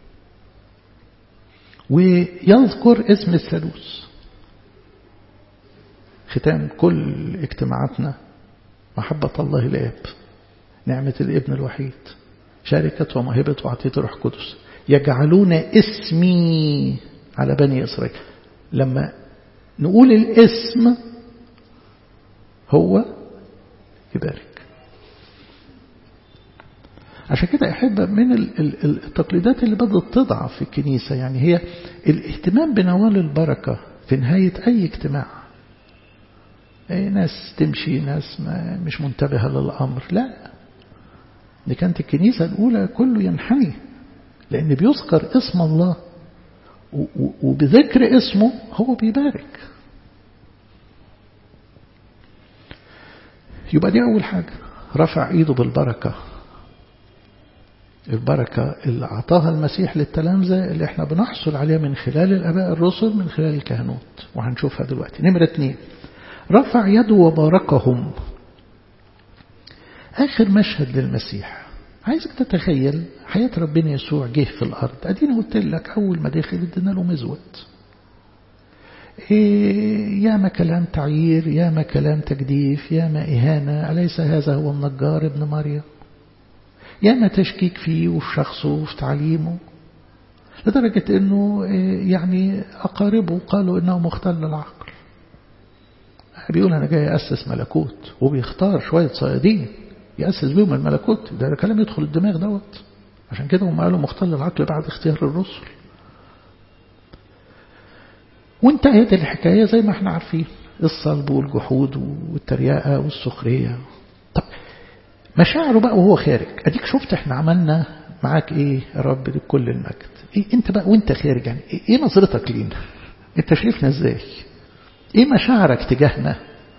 ويذكر اسم الثالوث ختام كل اجتماعاتنا محبة الله الآب نعمة الابن الوحيد شركة وموهبة وعطية روح قدس يجعلون اسمي على بني إسرائيل لما نقول الاسم هو يبارك عشان كده أحب من التقليدات اللي بدأت تضعف في الكنيسة يعني هي الاهتمام بنوال البركة في نهاية أي اجتماع أي ناس تمشي ناس ما مش منتبهة للأمر لا دي كانت الكنيسة الأولى كله ينحني لأن بيذكر اسم الله وبذكر اسمه هو بيبارك يبقى دي أول حاجة رفع إيده بالبركة البركة اللي أعطاها المسيح للتلامذة اللي احنا بنحصل عليها من خلال الأباء الرسل من خلال الكهنوت وهنشوفها دلوقتي نمرة اتنين رفع يده وباركهم آخر مشهد للمسيح عايزك تتخيل حياة ربنا يسوع جه في الأرض أدينا قلت لك أول ما دخل ادينا له مزود إيه ياما كلام تعيير ياما كلام تجديف ياما إهانة أليس هذا هو النجار ابن مريم ياما تشكيك فيه وفي شخصه وفي تعليمه لدرجة أنه يعني أقاربه قالوا أنه مختل العقل بيقول أنا جاي أسس ملكوت وبيختار شوية صيادين يأسس بيهم الملكوت ده, ده كلام يدخل الدماغ دوت عشان كده هم قالوا مختل العقل بعد اختيار الرسل وانتهت الحكاية زي ما احنا عارفين الصلب والجحود والترياقة والسخرية طب مشاعره بقى وهو خارج اديك شفت احنا عملنا معاك ايه يا رب لكل المجد ايه انت بقى وانت خارج يعني ايه نظرتك لينا انت شايفنا ازاي ايه مشاعرك تجاهنا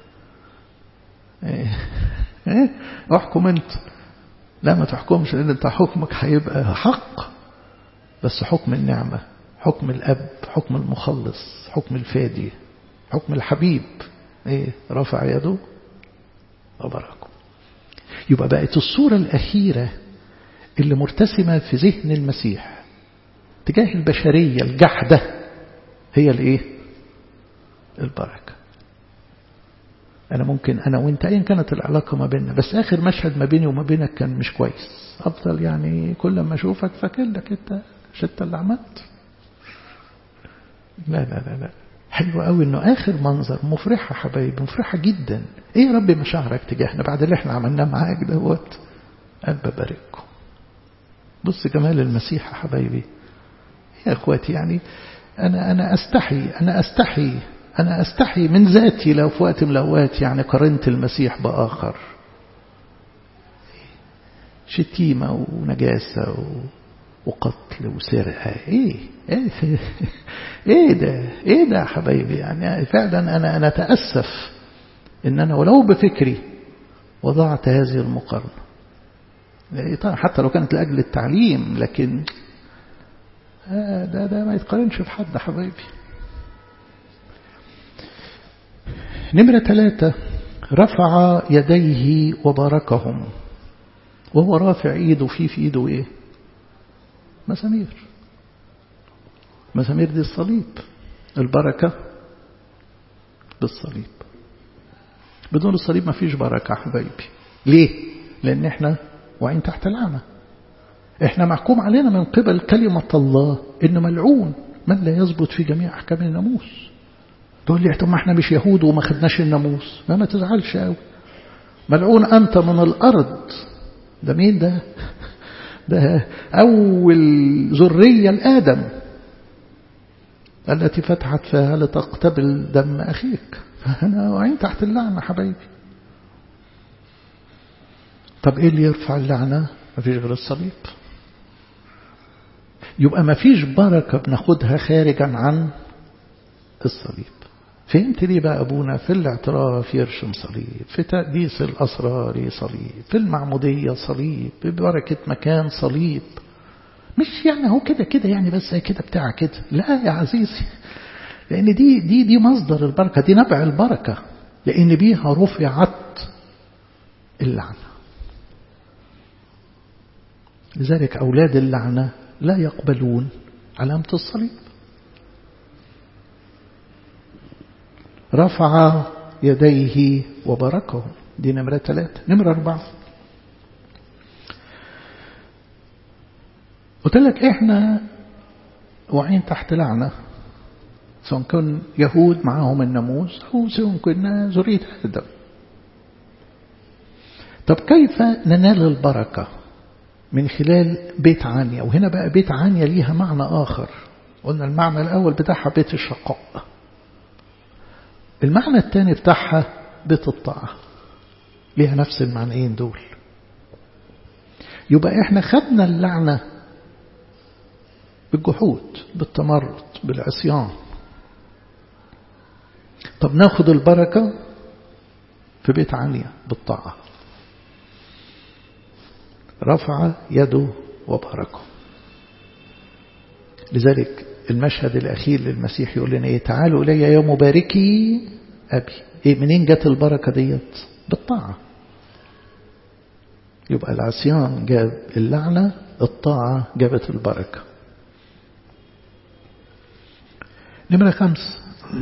ايه ايه احكم انت لا ما تحكمش لان انت حكمك هيبقى حق بس حكم النعمة حكم الاب حكم المخلص حكم الفادي حكم الحبيب ايه رفع يده وبركه يبقى بقت الصورة الأخيرة اللي مرتسمة في ذهن المسيح تجاه البشرية الجحدة هي الايه البركة أنا ممكن أنا وأنت أيا كانت العلاقة ما بيننا بس آخر مشهد ما بيني وما بينك كان مش كويس أفضل يعني كل ما أشوفك فاكر لك أنت مش أنت اللي عملت لا لا لا لا حلو قوي انه اخر منظر مفرحه حبايبي مفرحه جدا ايه يا رب مشاعرك تجاهنا بعد اللي احنا عملناه معاك دوت قلب ببارككم بص جمال المسيح يا حبايبي يا اخواتي يعني انا انا استحي انا استحي انا استحي من ذاتي لو في وقت من الاوقات يعني قارنت المسيح باخر شتيمه ونجاسه و... وقتل وسرقة ايه ايه ايه ده ايه ده يا حبايبي يعني فعلا انا انا اتاسف ان انا ولو بفكري وضعت هذه المقارنة حتى لو كانت لاجل التعليم لكن ده ده ما يتقارنش في حد حبايبي نمرة ثلاثة رفع يديه وباركهم وهو رافع ايده فيه في ايده ايه مسامير مسامير دي الصليب البركة بالصليب بدون الصليب ما فيش بركة حبايبي ليه؟ لأن احنا واعين تحت لعنة احنا محكوم علينا من قبل كلمة الله إن ملعون من لا يثبت في جميع أحكام الناموس تقول لي طب ما احنا مش يهود وما خدناش الناموس ما ما تزعلش قوي ملعون أنت من الأرض ده مين ده ده أول ذرية لآدم التي فتحت فيها لتقتبل دم أخيك فأنا وعين تحت اللعنة حبايبي طب إيه اللي يرفع اللعنة ما فيش غير الصليب يبقى ما فيش بركة بناخدها خارجا عن الصليب فهمت ليه بقى أبونا في الاعتراف يرشم صليب في تقديس الأسرار صليب في المعمودية صليب في بركة مكان صليب مش يعني هو كده كده يعني بس كده بتاع كده لا يا عزيزي لأن دي دي دي مصدر البركة دي نبع البركة لأن بيها رفعت اللعنة لذلك أولاد اللعنة لا يقبلون علامة الصليب رفع يديه وبركه دي نمرة ثلاثة نمرة أربعة قلت لك إحنا واعين تحت لعنة سواء كن يهود معاهم الناموس أو سواء كنا ذرية آدم طب كيف ننال البركة من خلال بيت عنيا وهنا بقى بيت عنيا ليها معنى آخر قلنا المعنى الأول بتاعها بيت الشقاء المعنى الثاني بتاعها بيت الطاعة ليها نفس المعنيين دول يبقى احنا خدنا اللعنة بالجحود بالتمرد بالعصيان طب ناخد البركة في بيت عنيا بالطاعة رفع يده وباركه لذلك المشهد الأخير للمسيح يقول لنا إيه تعالوا إلي يا مباركي أبي إيه منين جت البركة ديت بالطاعة يبقى العصيان جاب اللعنة الطاعة جابت البركة نمرة خمس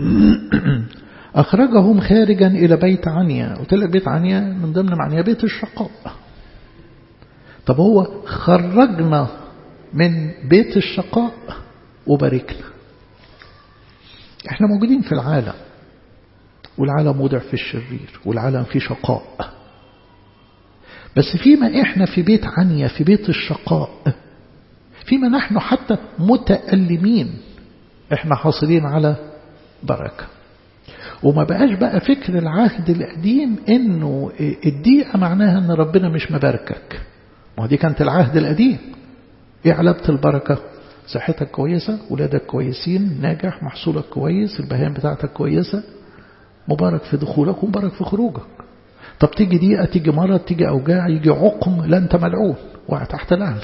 أخرجهم خارجا إلى بيت عنيا قلت لك بيت عنيا من ضمن معنيا بيت الشقاء طب هو خرجنا من بيت الشقاء وباركنا احنا موجودين في العالم والعالم وضع في الشرير والعالم فيه شقاء بس فيما احنا في بيت عنيا في بيت الشقاء فيما نحن حتى متألمين احنا حاصلين على بركة وما بقاش بقى فكر العهد القديم انه الدقيقة معناها ان ربنا مش مباركك ما دي كانت العهد القديم ايه علامة البركة صحتك كويسة ولادك كويسين ناجح محصولك كويس البهائم بتاعتك كويسة مبارك في دخولك ومبارك في خروجك طب تيجي دقيقة تيجي مرض تيجي أوجاع يجي عقم لا أنت ملعون وقع تحت لعنة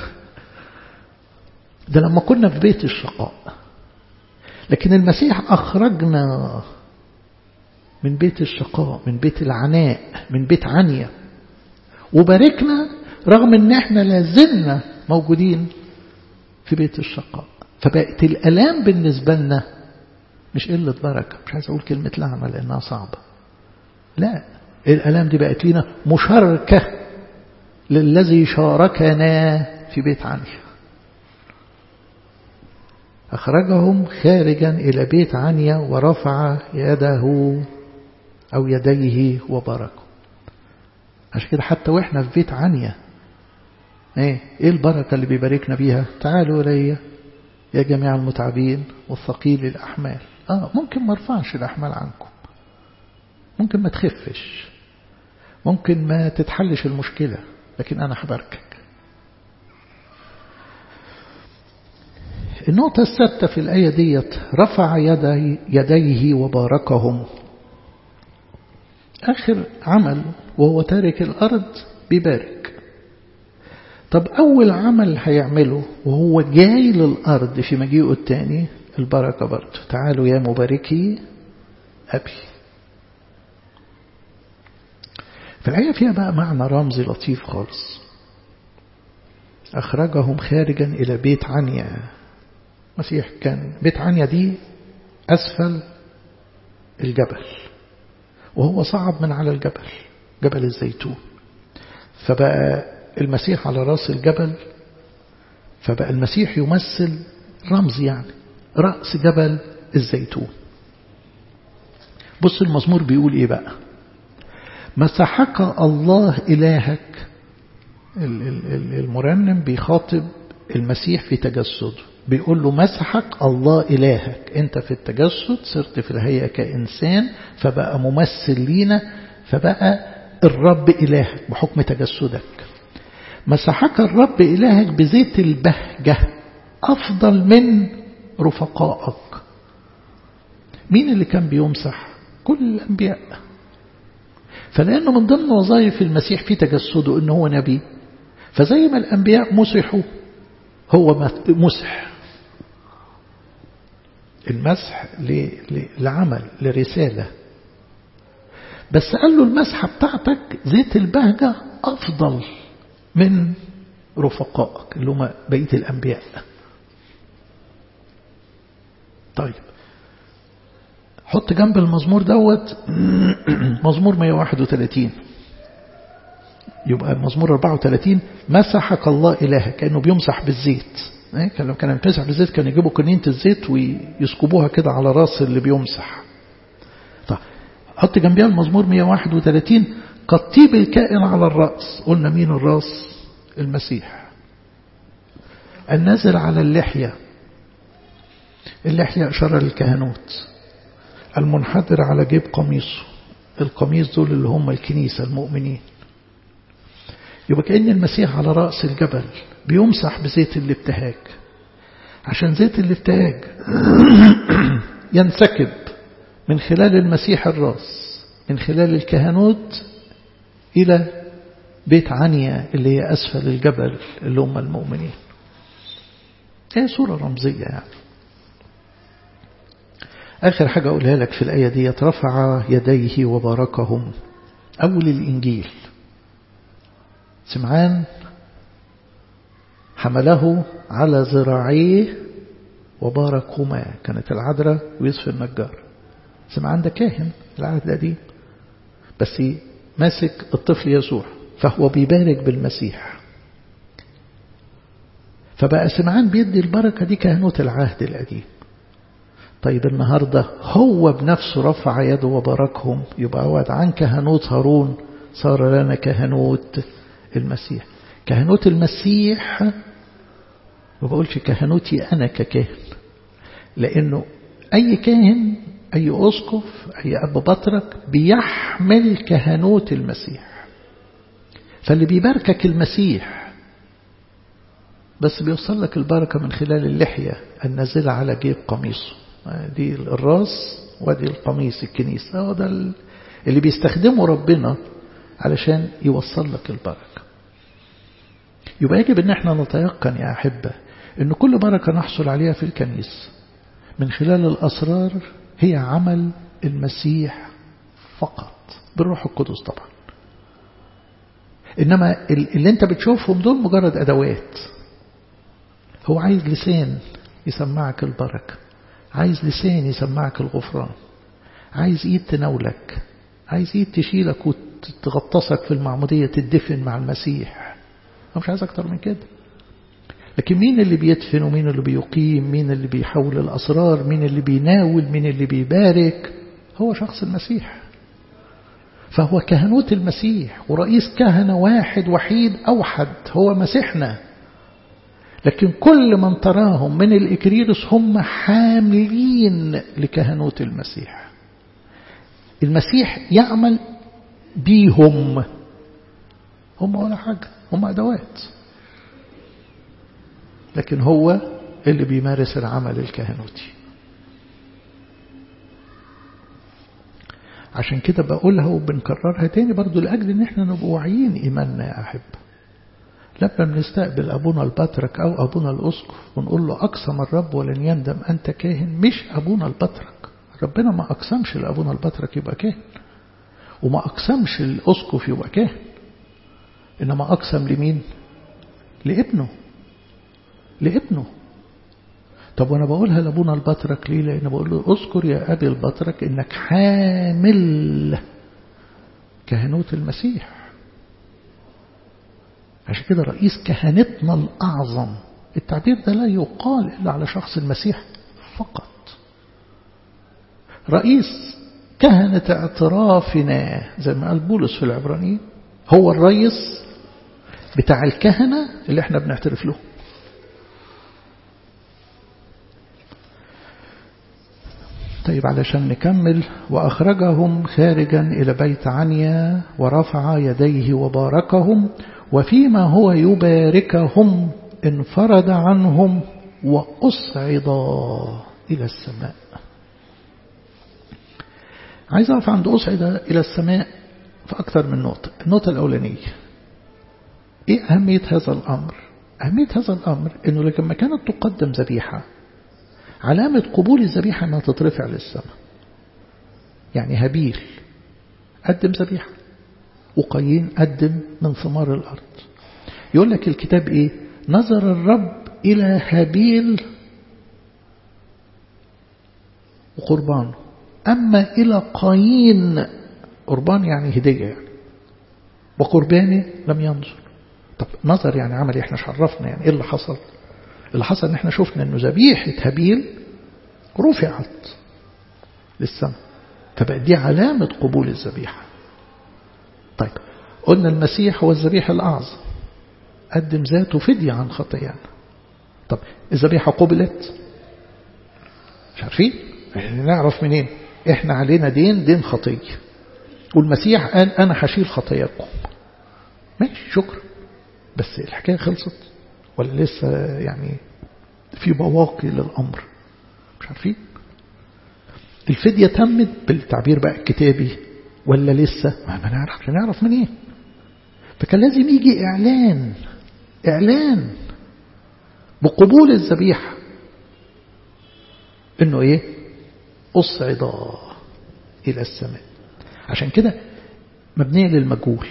ده لما كنا في بيت الشقاء لكن المسيح أخرجنا من بيت الشقاء من بيت العناء من بيت عنيا وباركنا رغم ان احنا لازلنا موجودين في بيت الشقاء فبقت الالام بالنسبه لنا مش قله بركه مش عايز اقول كلمه لعنه لانها صعبه لا الألام دي بقت لنا مشاركة للذي شاركنا في بيت عنيا أخرجهم خارجا إلى بيت عنيا ورفع يده أو يديه وباركه عشان كده حتى وإحنا في بيت عنيا إيه, إيه البركة اللي بيباركنا بيها تعالوا إلي يا جميع المتعبين والثقيل الأحمال آه ممكن ما ارفعش الأحمال عنكم ممكن ما تخفش ممكن ما تتحلش المشكلة لكن أنا حباركك النقطة السادسة في الآية ديت رفع يدي يديه وباركهم آخر عمل وهو تارك الأرض بيبارك طب أول عمل هيعمله وهو جاي للأرض في مجيئه الثاني البركة برضه تعالوا يا مباركي أبي فالآية فيها بقى معنى رمزي لطيف خالص أخرجهم خارجا إلى بيت عنيا مسيح كان بيت عنيا دي أسفل الجبل وهو صعد من على الجبل جبل الزيتون فبقى المسيح على راس الجبل فبقى المسيح يمثل رمز يعني رأس جبل الزيتون بص المزمور بيقول ايه بقى مسحك الله إلهك المرنم بيخاطب المسيح في تجسده بيقول له مسحك الله إلهك أنت في التجسد صرت في الهيئة كإنسان فبقى ممثل لينا فبقى الرب إلهك بحكم تجسدك مسحك الرب إلهك بزيت البهجة أفضل من رفقائك مين اللي كان بيمسح كل الأنبياء فلأنه من ضمن وظائف المسيح في تجسده أنه هو نبي فزي ما الأنبياء مسحوا هو مسح المسح لعمل لرسالة بس قال له المسحة بتاعتك زيت البهجة أفضل من رفقائك اللي هم بقية الأنبياء طيب حط جنب المزمور دوت مزمور 131 يبقى المزمور 34 مسحك الله إلهك كأنه بيمسح بالزيت كان لو كان يمسح بالزيت كان يجيبوا كنينة الزيت ويسكبوها كده على راس اللي بيمسح طيب حط جنبها المزمور 131 كالطيب الكائن على الرأس قلنا مين الراس المسيح النازل على اللحية اللحية إشارة للكهنوت المنحدر على جيب قميصه القميص دول اللي هم الكنيسة المؤمنين يبقى كأن المسيح على رأس الجبل بيمسح بزيت الابتهاج عشان زيت الابتهاج ينسكب من خلال المسيح الراس من خلال الكهنوت إلى بيت عنيا اللي هي أسفل الجبل اللي هم المؤمنين هي صورة رمزية يعني آخر حاجة أقولها لك في الآية دي رفع يديه وباركهم أول الإنجيل سمعان حمله على ذراعيه وباركهما كانت العذراء ويوسف النجار سمعان ده كاهن العهد القديم بس ماسك الطفل يسوع فهو بيبارك بالمسيح فبقى سمعان بيدي البركة دي كهنوت العهد القديم طيب النهاردة هو بنفسه رفع يده وباركهم يبقى وعد عن كهنوت هارون صار لنا كهنوت المسيح كهنوت المسيح ما بقولش كهنوتي أنا ككاهن لأنه أي كاهن أي أسقف أي أب بطرك بيحمل كهنوت المسيح فاللي بيباركك المسيح بس بيوصل لك البركة من خلال اللحية النازلة على جيب قميصه دي الراس ودي القميص الكنيسة هو ده اللي بيستخدمه ربنا علشان يوصل لك البركة يبقى يجب ان احنا نتيقن يا أحبة ان كل بركة نحصل عليها في الكنيسة من خلال الأسرار هي عمل المسيح فقط بالروح القدس طبعا إنما اللي انت بتشوفهم دول مجرد أدوات هو عايز لسان يسمعك البركة عايز لسان يسمعك الغفران عايز ايد تناولك عايز ايد تشيلك وتغطسك في المعمودية تدفن مع المسيح أنا مش عايز أكتر من كده لكن مين اللي بيدفن ومين اللي بيقيم مين اللي بيحول الأسرار مين اللي بيناول مين اللي بيبارك هو شخص المسيح فهو كهنوت المسيح ورئيس كهنة واحد وحيد أوحد هو مسيحنا لكن كل من تراهم من الإكريرس هم حاملين لكهنوت المسيح المسيح يعمل بيهم هم ولا حاجة هم أدوات لكن هو اللي بيمارس العمل الكهنوتي عشان كده بقولها وبنكررها تاني برضو لأجل ان احنا نبقى واعيين إيماننا يا أحب لما بنستقبل أبونا البطرك أو أبونا الأسقف ونقول له أقسم الرب ولن يندم أنت كاهن مش أبونا البطرك ربنا ما أقسمش لأبونا البطرك يبقى كاهن وما أقسمش الأسقف يبقى كاهن إنما أقسم لمين لابنه لابنه طب وانا بقولها لابونا البطرك ليه لان بقول له اذكر يا ابي البطرك انك حامل كهنوت المسيح عشان كده رئيس كهنتنا الاعظم التعبير ده لا يقال الا على شخص المسيح فقط رئيس كهنة اعترافنا زي ما قال بولس في العبرانيين هو الرئيس بتاع الكهنة اللي احنا بنعترف له طيب علشان نكمل وأخرجهم خارجا إلى بيت عنيا ورفع يديه وباركهم وفيما هو يباركهم انفرد عنهم وأصعد إلى السماء عايز أقف عند أصعد إلى السماء في أكثر من نقطة النقطة الأولانية إيه أهمية هذا الأمر أهمية هذا الأمر أنه لما كانت تقدم ذبيحة علامة قبول الذبيحة أنها تترفع للسماء يعني هابيل قدم ذبيحة وقايين قدم من ثمار الأرض يقول لك الكتاب إيه نظر الرب إلى هابيل وقربانه أما إلى قايين قربان يعني هدية يعني وقربانه لم ينظر طب نظر يعني عمل احنا شرفنا يعني ايه اللي حصل اللي حصل ان احنا شفنا انه ذبيحة هابيل رفعت للسماء فبقى دي علامة قبول الذبيحة طيب قلنا المسيح هو الذبيحة الأعظم قدم ذاته فدية عن خطايانا طب الذبيحة قبلت مش عارفين احنا نعرف منين احنا علينا دين دين خطية والمسيح قال انا هشيل خطاياكم ماشي شكرا بس الحكاية خلصت ولا لسه يعني في بواقي للأمر مش عارفين الفدية تمت بالتعبير بقى الكتابي ولا لسه ما نعرف نعرف منين إيه؟ فكان لازم يجي إعلان إعلان بقبول الذبيحة إنه إيه أصعد إلى السماء عشان كده مبنية للمجهول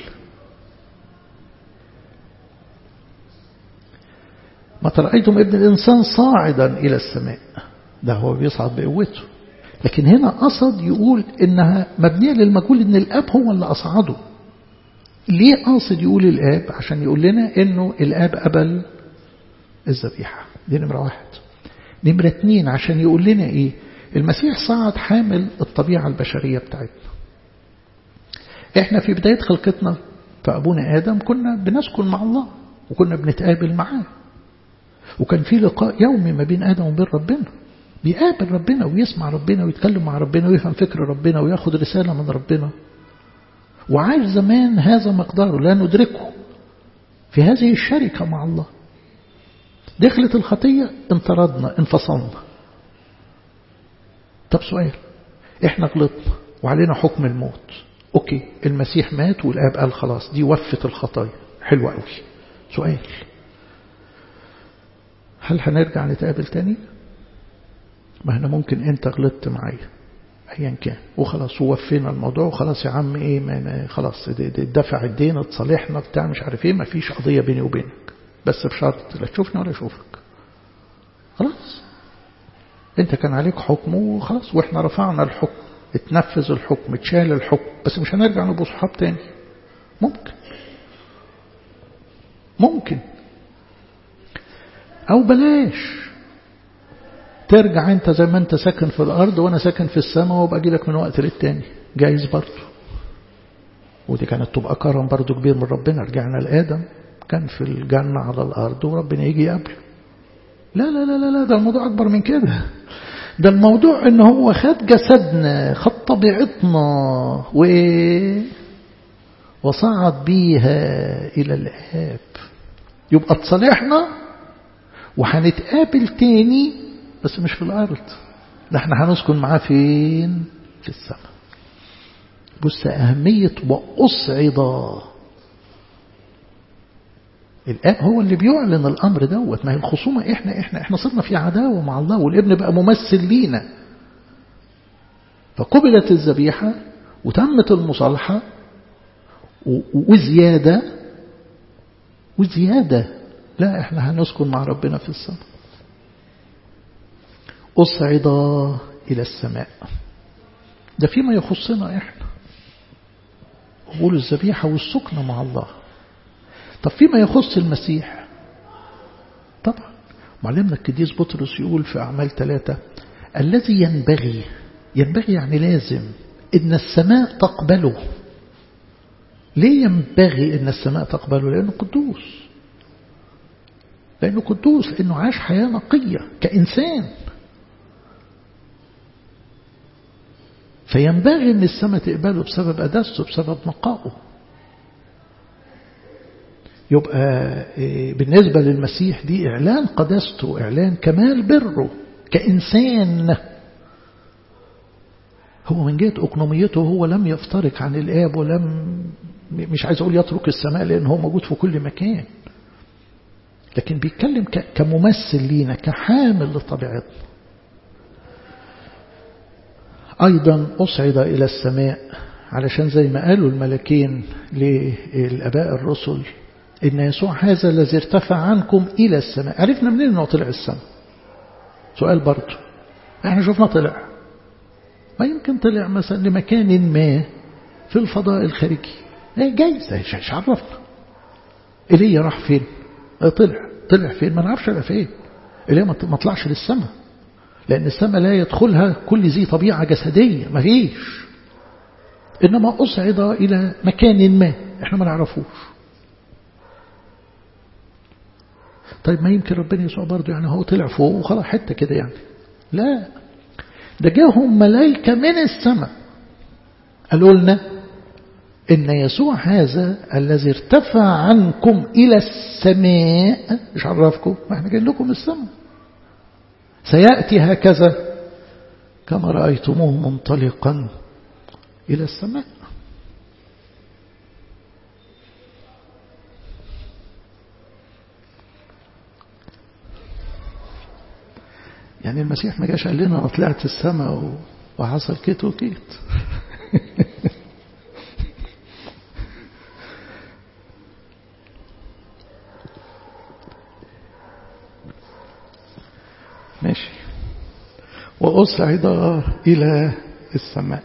متى رأيتم ابن الإنسان صاعدا إلى السماء ده هو بيصعد بقوته لكن هنا قصد يقول إنها مبنية للمجهول إن الآب هو اللي أصعده ليه قاصد يقول الآب عشان يقول لنا إنه الآب قبل الذبيحة دي نمرة واحد نمرة اتنين عشان يقول لنا إيه المسيح صعد حامل الطبيعة البشرية بتاعتنا احنا في بداية خلقتنا فأبونا آدم كنا بنسكن مع الله وكنا بنتقابل معاه وكان في لقاء يومي ما بين آدم وبين ربنا بيقابل ربنا ويسمع ربنا ويتكلم مع ربنا ويفهم فكر ربنا وياخد رسالة من ربنا وعاش زمان هذا مقداره لا ندركه في هذه الشركة مع الله دخلت الخطية انطردنا انفصلنا طب سؤال احنا غلطنا وعلينا حكم الموت اوكي المسيح مات والاب قال خلاص دي وفت الخطايا حلوة قوي سؤال هل هنرجع نتقابل تاني ما احنا ممكن انت غلطت معايا ايا كان وخلاص ووفينا الموضوع وخلاص يا عم ايه ما ما خلاص دفع الدين اتصالحنا بتاع مش عارف ايه ما فيش قضية بيني وبينك بس بشرط لا تشوفني ولا اشوفك خلاص انت كان عليك حكم وخلاص واحنا رفعنا الحكم اتنفذ الحكم اتشال الحكم بس مش هنرجع نبقى صحاب تاني ممكن ممكن أو بلاش ترجع أنت زي ما أنت ساكن في الأرض وأنا ساكن في السماء وابقى أجي لك من وقت للتاني جايز برضه ودي كانت تبقى كرم برضه كبير من ربنا رجعنا لآدم كان في الجنة على الأرض وربنا يجي يقابله لا لا لا لا لا ده الموضوع أكبر من كده ده الموضوع ان هو خد جسدنا خد طبيعتنا و وصعد بيها إلى الآب يبقى اتصالحنا وهنتقابل تاني بس مش في الأرض ده احنا هنسكن معاه فين في السماء بص أهمية وأصعد الآب هو اللي بيعلن الأمر دوت ما هي الخصومة إحنا إحنا إحنا صرنا في عداوة مع الله والابن بقى ممثل لينا فقبلت الذبيحة وتمت المصالحة وزيادة وزيادة لا إحنا هنسكن مع ربنا في السماء أصعد إلى السماء ده فيما يخصنا إحنا قبول الذبيحة والسكنة مع الله طب فيما يخص المسيح طبعا معلمنا القديس بطرس يقول في أعمال ثلاثة الذي ينبغي ينبغي يعني لازم إن السماء تقبله ليه ينبغي إن السماء تقبله لأنه قدوس لأنه قدوس لأنه عاش حياة نقية كإنسان فينبغي أن السماء تقبله بسبب أدسه بسبب نقائه يبقى بالنسبة للمسيح دي إعلان قداسته إعلان كمال بره كإنسان هو من جهة أقنوميته هو لم يفترق عن الآب ولم مش عايز أقول يترك السماء لأن هو موجود في كل مكان لكن بيتكلم كممثل لينا كحامل لطبيعتنا أيضا أصعد إلى السماء علشان زي ما قالوا الملكين للأباء الرسل إن يسوع هذا الذي ارتفع عنكم إلى السماء عرفنا منين أنه طلع السماء سؤال برضه احنا شفنا طلع ما يمكن طلع مثلا لمكان ما في الفضاء الخارجي جايز ايش عرفنا ايليا راح فين طلع طلع فين ما نعرفش طلع فين ايليا ما طلعش للسماء لأن السماء لا يدخلها كل ذي طبيعة جسدية ما فيش إنما أصعد إلى مكان ما إحنا ما نعرفوش طيب ما يمكن ربنا يسوع برضه يعني هو طلع فوق وخلاص حتة كده يعني لا ده جاهم ملائكة من السماء قالوا لنا إن يسوع هذا الذي ارتفع عنكم إلى السماء مش عرفكم ما احنا جايين لكم السماء سيأتي هكذا كما رأيتموه منطلقا إلى السماء يعني المسيح ما جاش قال لنا أنا طلعت السماء وحصل كيت وكيت ماشي وأصعد إلى السماء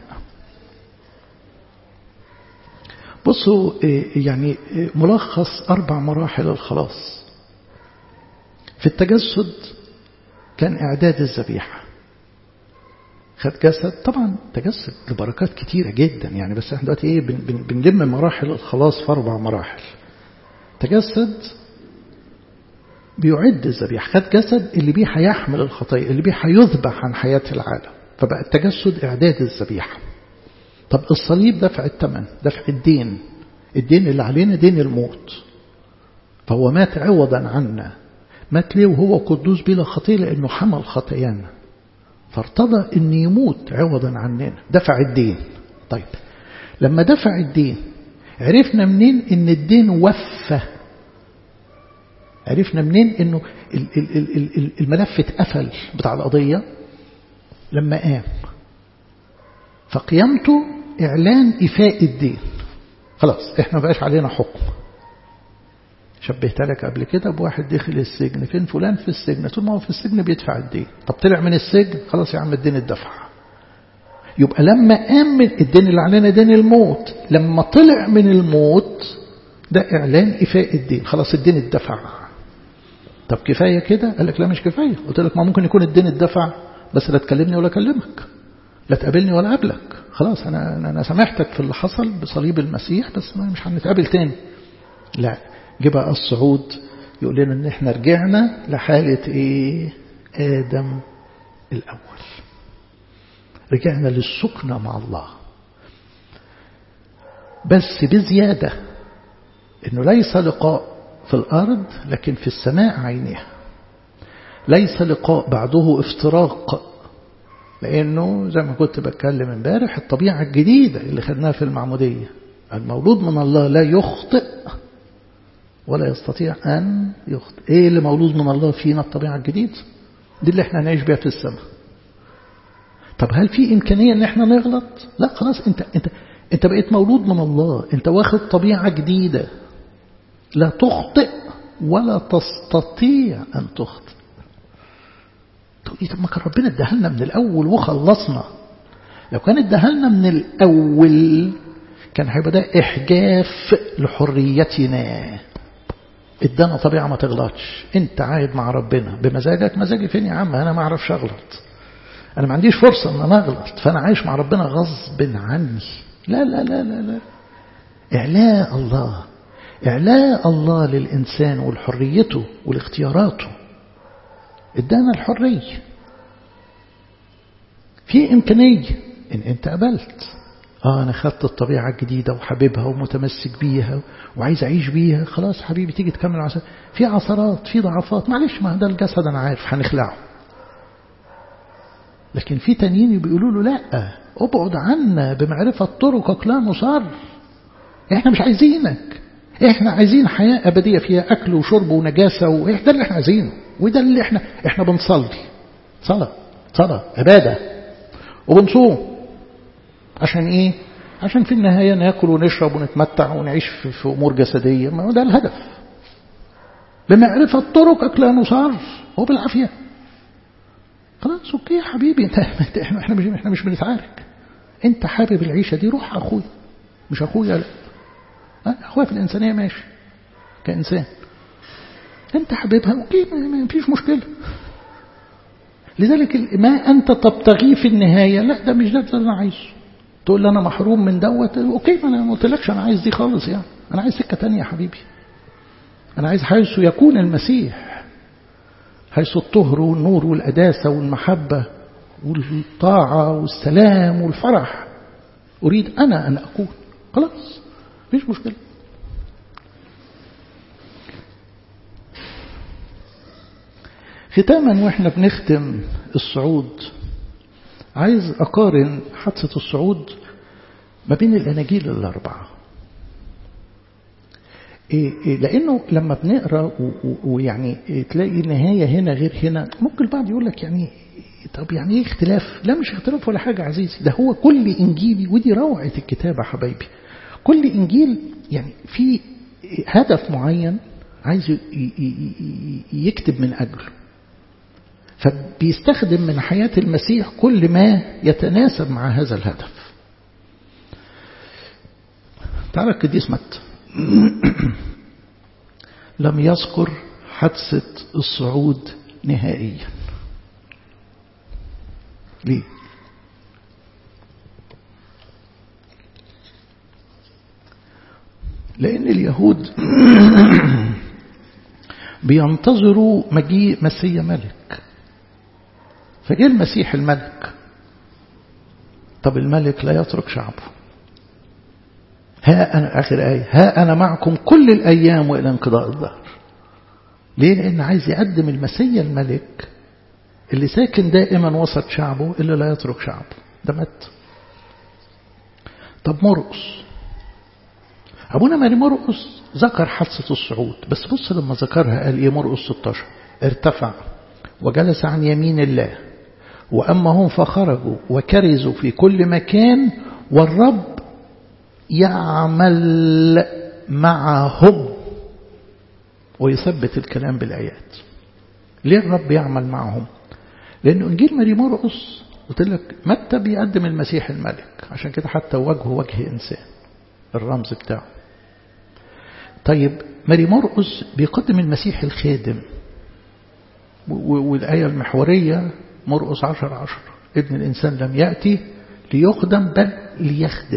بصوا يعني ملخص أربع مراحل الخلاص في التجسد كان إعداد الذبيحة خد جسد طبعا تجسد لبركات كتيرة جدا يعني بس احنا دلوقتي ايه بنلم مراحل الخلاص في أربع مراحل تجسد بيعد الذبيحة خد جسد اللي بيه هيحمل الخطية اللي بيه هيذبح عن حياة العالم فبقى التجسد إعداد الذبيحة طب الصليب دفع الثمن دفع الدين الدين اللي علينا دين الموت فهو مات عوضا عنا مات ليه وهو قدوس بلا خطية لأنه حمل خطايانا فارتضى أن يموت عوضا عننا دفع الدين طيب لما دفع الدين عرفنا منين ان الدين وفى عرفنا منين انه الملف اتقفل بتاع القضية لما قام فقيامته اعلان افاء الدين خلاص احنا بقاش علينا حكم شبهت لك قبل كده بواحد دخل السجن فين فلان في السجن طول ما هو في السجن بيدفع الدين طب طلع من السجن خلاص يا عم الدين اتدفع يبقى لما قام من الدين اللي علينا دين الموت لما طلع من الموت ده إعلان إفاء الدين خلاص الدين اتدفع طب كفاية كده قال لك لا مش كفاية قلت لك ما ممكن يكون الدين اتدفع بس لا تكلمني ولا أكلمك لا تقابلني ولا أقابلك خلاص أنا, أنا سامحتك في اللي حصل بصليب المسيح بس ما مش هنتقابل تاني لا جه بقى الصعود يقول لنا ان احنا رجعنا لحالة ايه آدم الأول رجعنا للسكنة مع الله بس بزيادة انه ليس لقاء في الأرض لكن في السماء عينها ليس لقاء بعده افتراق لأنه زي ما كنت بتكلم امبارح الطبيعة الجديدة اللي خدناها في المعمودية المولود من الله لا يخطئ ولا يستطيع أن يخطئ إيه اللي مولود من الله فينا الطبيعة الجديدة دي اللي احنا نعيش بيها في السماء طب هل في إمكانية ان احنا نغلط لا خلاص انت, انت, انت بقيت مولود من الله انت واخد طبيعة جديدة لا تخطئ ولا تستطيع أن تخطئ تقول طب ما كان ربنا اداها لنا من الأول وخلصنا لو كان اداها لنا من الأول كان هيبقى ده إحجاف لحريتنا ادانا طبيعة ما تغلطش انت عايد مع ربنا بمزاجك مزاجي فين يا عم انا ما اعرفش اغلط انا ما عنديش فرصة ان انا اغلط فانا عايش مع ربنا غصب عني لا لا لا لا لا اعلاء الله اعلاء الله للانسان والحريته والاختياراته ادانا الحرية في امكانية ان انت قبلت اه انا خدت الطبيعة الجديدة وحبيبها ومتمسك بيها وعايز اعيش بيها خلاص حبيبي تيجي تكمل عصر في عثرات في ضعفات معلش ما ده الجسد انا عارف هنخلعه لكن في تانيين بيقولوا له لا ابعد عنا بمعرفة طرقك لا نصر احنا مش عايزينك احنا عايزين حياة ابدية فيها اكل وشرب ونجاسة وده اللي احنا عايزينه وده اللي احنا احنا بنصلي صلاة صلاة عبادة وبنصوم عشان ايه عشان في النهاية ناكل ونشرب ونتمتع ونعيش في, في أمور جسدية ما ده الهدف بمعرفة طرقك لا نصار هو بالعافية خلاص اوكي يا حبيبي انت احنا مش احنا مش بنتعارك انت حابب العيشة دي روح اخويا مش اخويا لا اخويا في الانسانية ماشي كإنسان انت حبيبها اوكي ما فيش مشكلة لذلك ما انت تبتغيه في النهاية لا ده مش ده اللي انا عايزه تقول لي انا محروم من دوت اوكي ما انا ما قلتلكش انا عايز دي خالص يعني انا عايز سكه ثانيه يا حبيبي انا عايز حيث يكون المسيح حيث الطهر والنور والقداسه والمحبه والطاعه والسلام والفرح اريد انا ان اكون خلاص مفيش مشكله ختاما واحنا بنختم الصعود عايز أقارن حادثة الصعود ما بين الأناجيل الأربعة إيه إيه لأنه لما بنقرأ ويعني إيه تلاقي النهاية هنا غير هنا ممكن البعض يقول لك يعني طب يعني ايه اختلاف لا مش اختلاف ولا حاجة عزيزي ده هو كل إنجيلي ودي روعة الكتابة حبايبي كل إنجيل يعني في هدف معين عايز يكتب من أجله فبيستخدم من حياة المسيح كل ما يتناسب مع هذا الهدف تعالى القديس متى لم يذكر حادثة الصعود نهائيا ليه لأن اليهود بينتظروا مجيء مسيا ملك فجاء المسيح الملك طب الملك لا يترك شعبه ها أنا آخر آية ها أنا معكم كل الأيام وإلى انقضاء الظهر ليه لأن عايز يقدم المسيا الملك اللي ساكن دائما وسط شعبه اللي لا يترك شعبه ده مات طب مرقس أبونا ماري مرقس ذكر حادثة الصعود بس بص لما ذكرها قال إيه مرقس 16 ارتفع وجلس عن يمين الله وأما هم فخرجوا وكرزوا في كل مكان والرب يعمل معهم ويثبت الكلام بالآيات ليه الرب يعمل معهم لأن إنجيل ماري مرقس قلت لك متى بيقدم المسيح الملك عشان كده حتى وجهه وجه إنسان الرمز بتاعه طيب ماري مرقس بيقدم المسيح الخادم والآية المحورية مرقس عشر عشر ابن الإنسان لم يأتي ليخدم بل ليخدم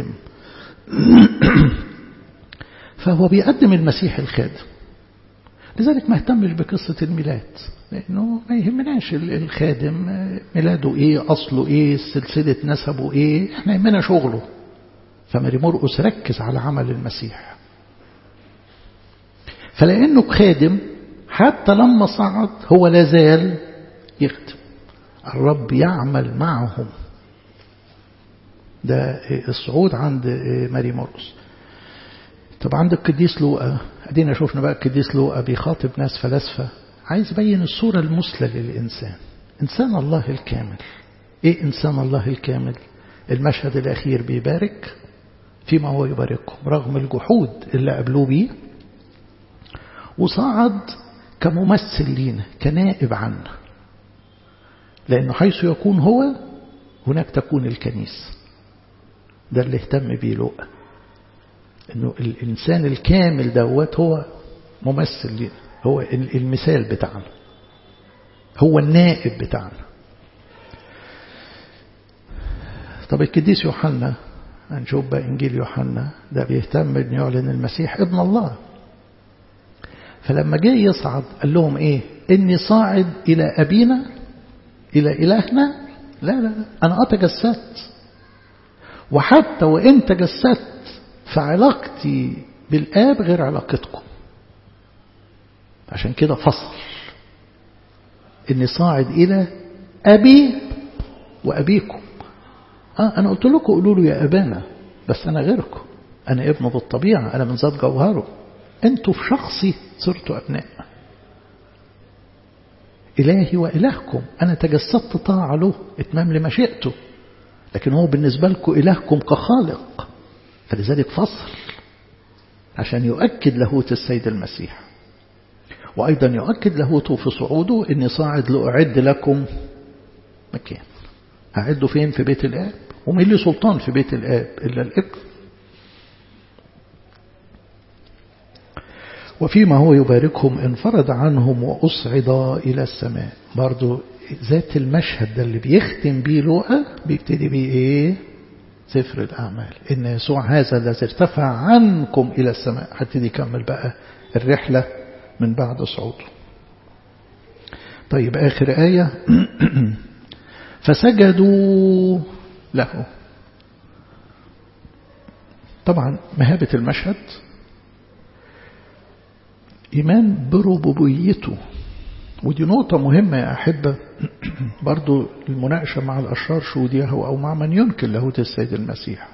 فهو بيقدم المسيح الخادم لذلك ما اهتمش بقصة الميلاد لأنه ما يهمناش الخادم ميلاده إيه أصله إيه سلسلة نسبه إيه إحنا يهمنا شغله فماري مرقس ركز على عمل المسيح فلأنه خادم حتى لما صعد هو لازال يخدم الرب يعمل معهم ده الصعود عند ماري مرقس طب عند القديس لوقا ادينا شفنا بقى القديس لوقا بيخاطب ناس فلاسفه عايز يبين الصوره المثلى للانسان انسان الله الكامل ايه انسان الله الكامل المشهد الاخير بيبارك فيما هو يباركهم رغم الجحود اللي قابلوه بيه وصعد كممثل لينا كنائب عنا لأنه حيث يكون هو هناك تكون الكنيسة ده اللي اهتم بيه لوقا انه الانسان الكامل دوت هو ممثل لنا هو المثال بتاعنا هو النائب بتاعنا طب القديس يوحنا هنشوف بقى انجيل يوحنا ده بيهتم ان يعلن المسيح ابن الله فلما جه يصعد قال لهم ايه اني صاعد الى ابينا الى الهنا لا لا لا انا اتجسدت وحتى وان تجسدت فعلاقتي بالآب غير علاقتكم عشان كده فصل إني صاعد إلى أبي وأبيكم آه أنا قلت لكم قولوا له يا أبانا بس أنا غيركم أنا ابن بالطبيعة أنا من ذات جوهره أنتوا في شخصي صرتوا أبناء إلهي وإلهكم أنا تجسدت طاعة له إتمام لمشيئته لكن هو بالنسبة لكم إلهكم كخالق فلذلك فصل عشان يؤكد لاهوت السيد المسيح وأيضا يؤكد لاهوته في صعوده إني صاعد لأعد لكم مكان أعده فين في بيت الآب ومين لي سلطان في بيت الآب إلا الابن وفيما هو يباركهم انفرد عنهم وأصعد إلى السماء برضو ذات المشهد ده اللي بيختم بيه لوقا بيبتدي بيه ايه سفر الأعمال إن يسوع هذا الذي ارتفع عنكم إلى السماء هبتدي يكمل بقى الرحلة من بعد صعوده طيب آخر آية فسجدوا له طبعا مهابة المشهد إيمان بربوبيته ودي نقطة مهمة يا أحبة برضو المناقشة مع الأشرار شودية أو مع من ينكر لاهوت السيد المسيح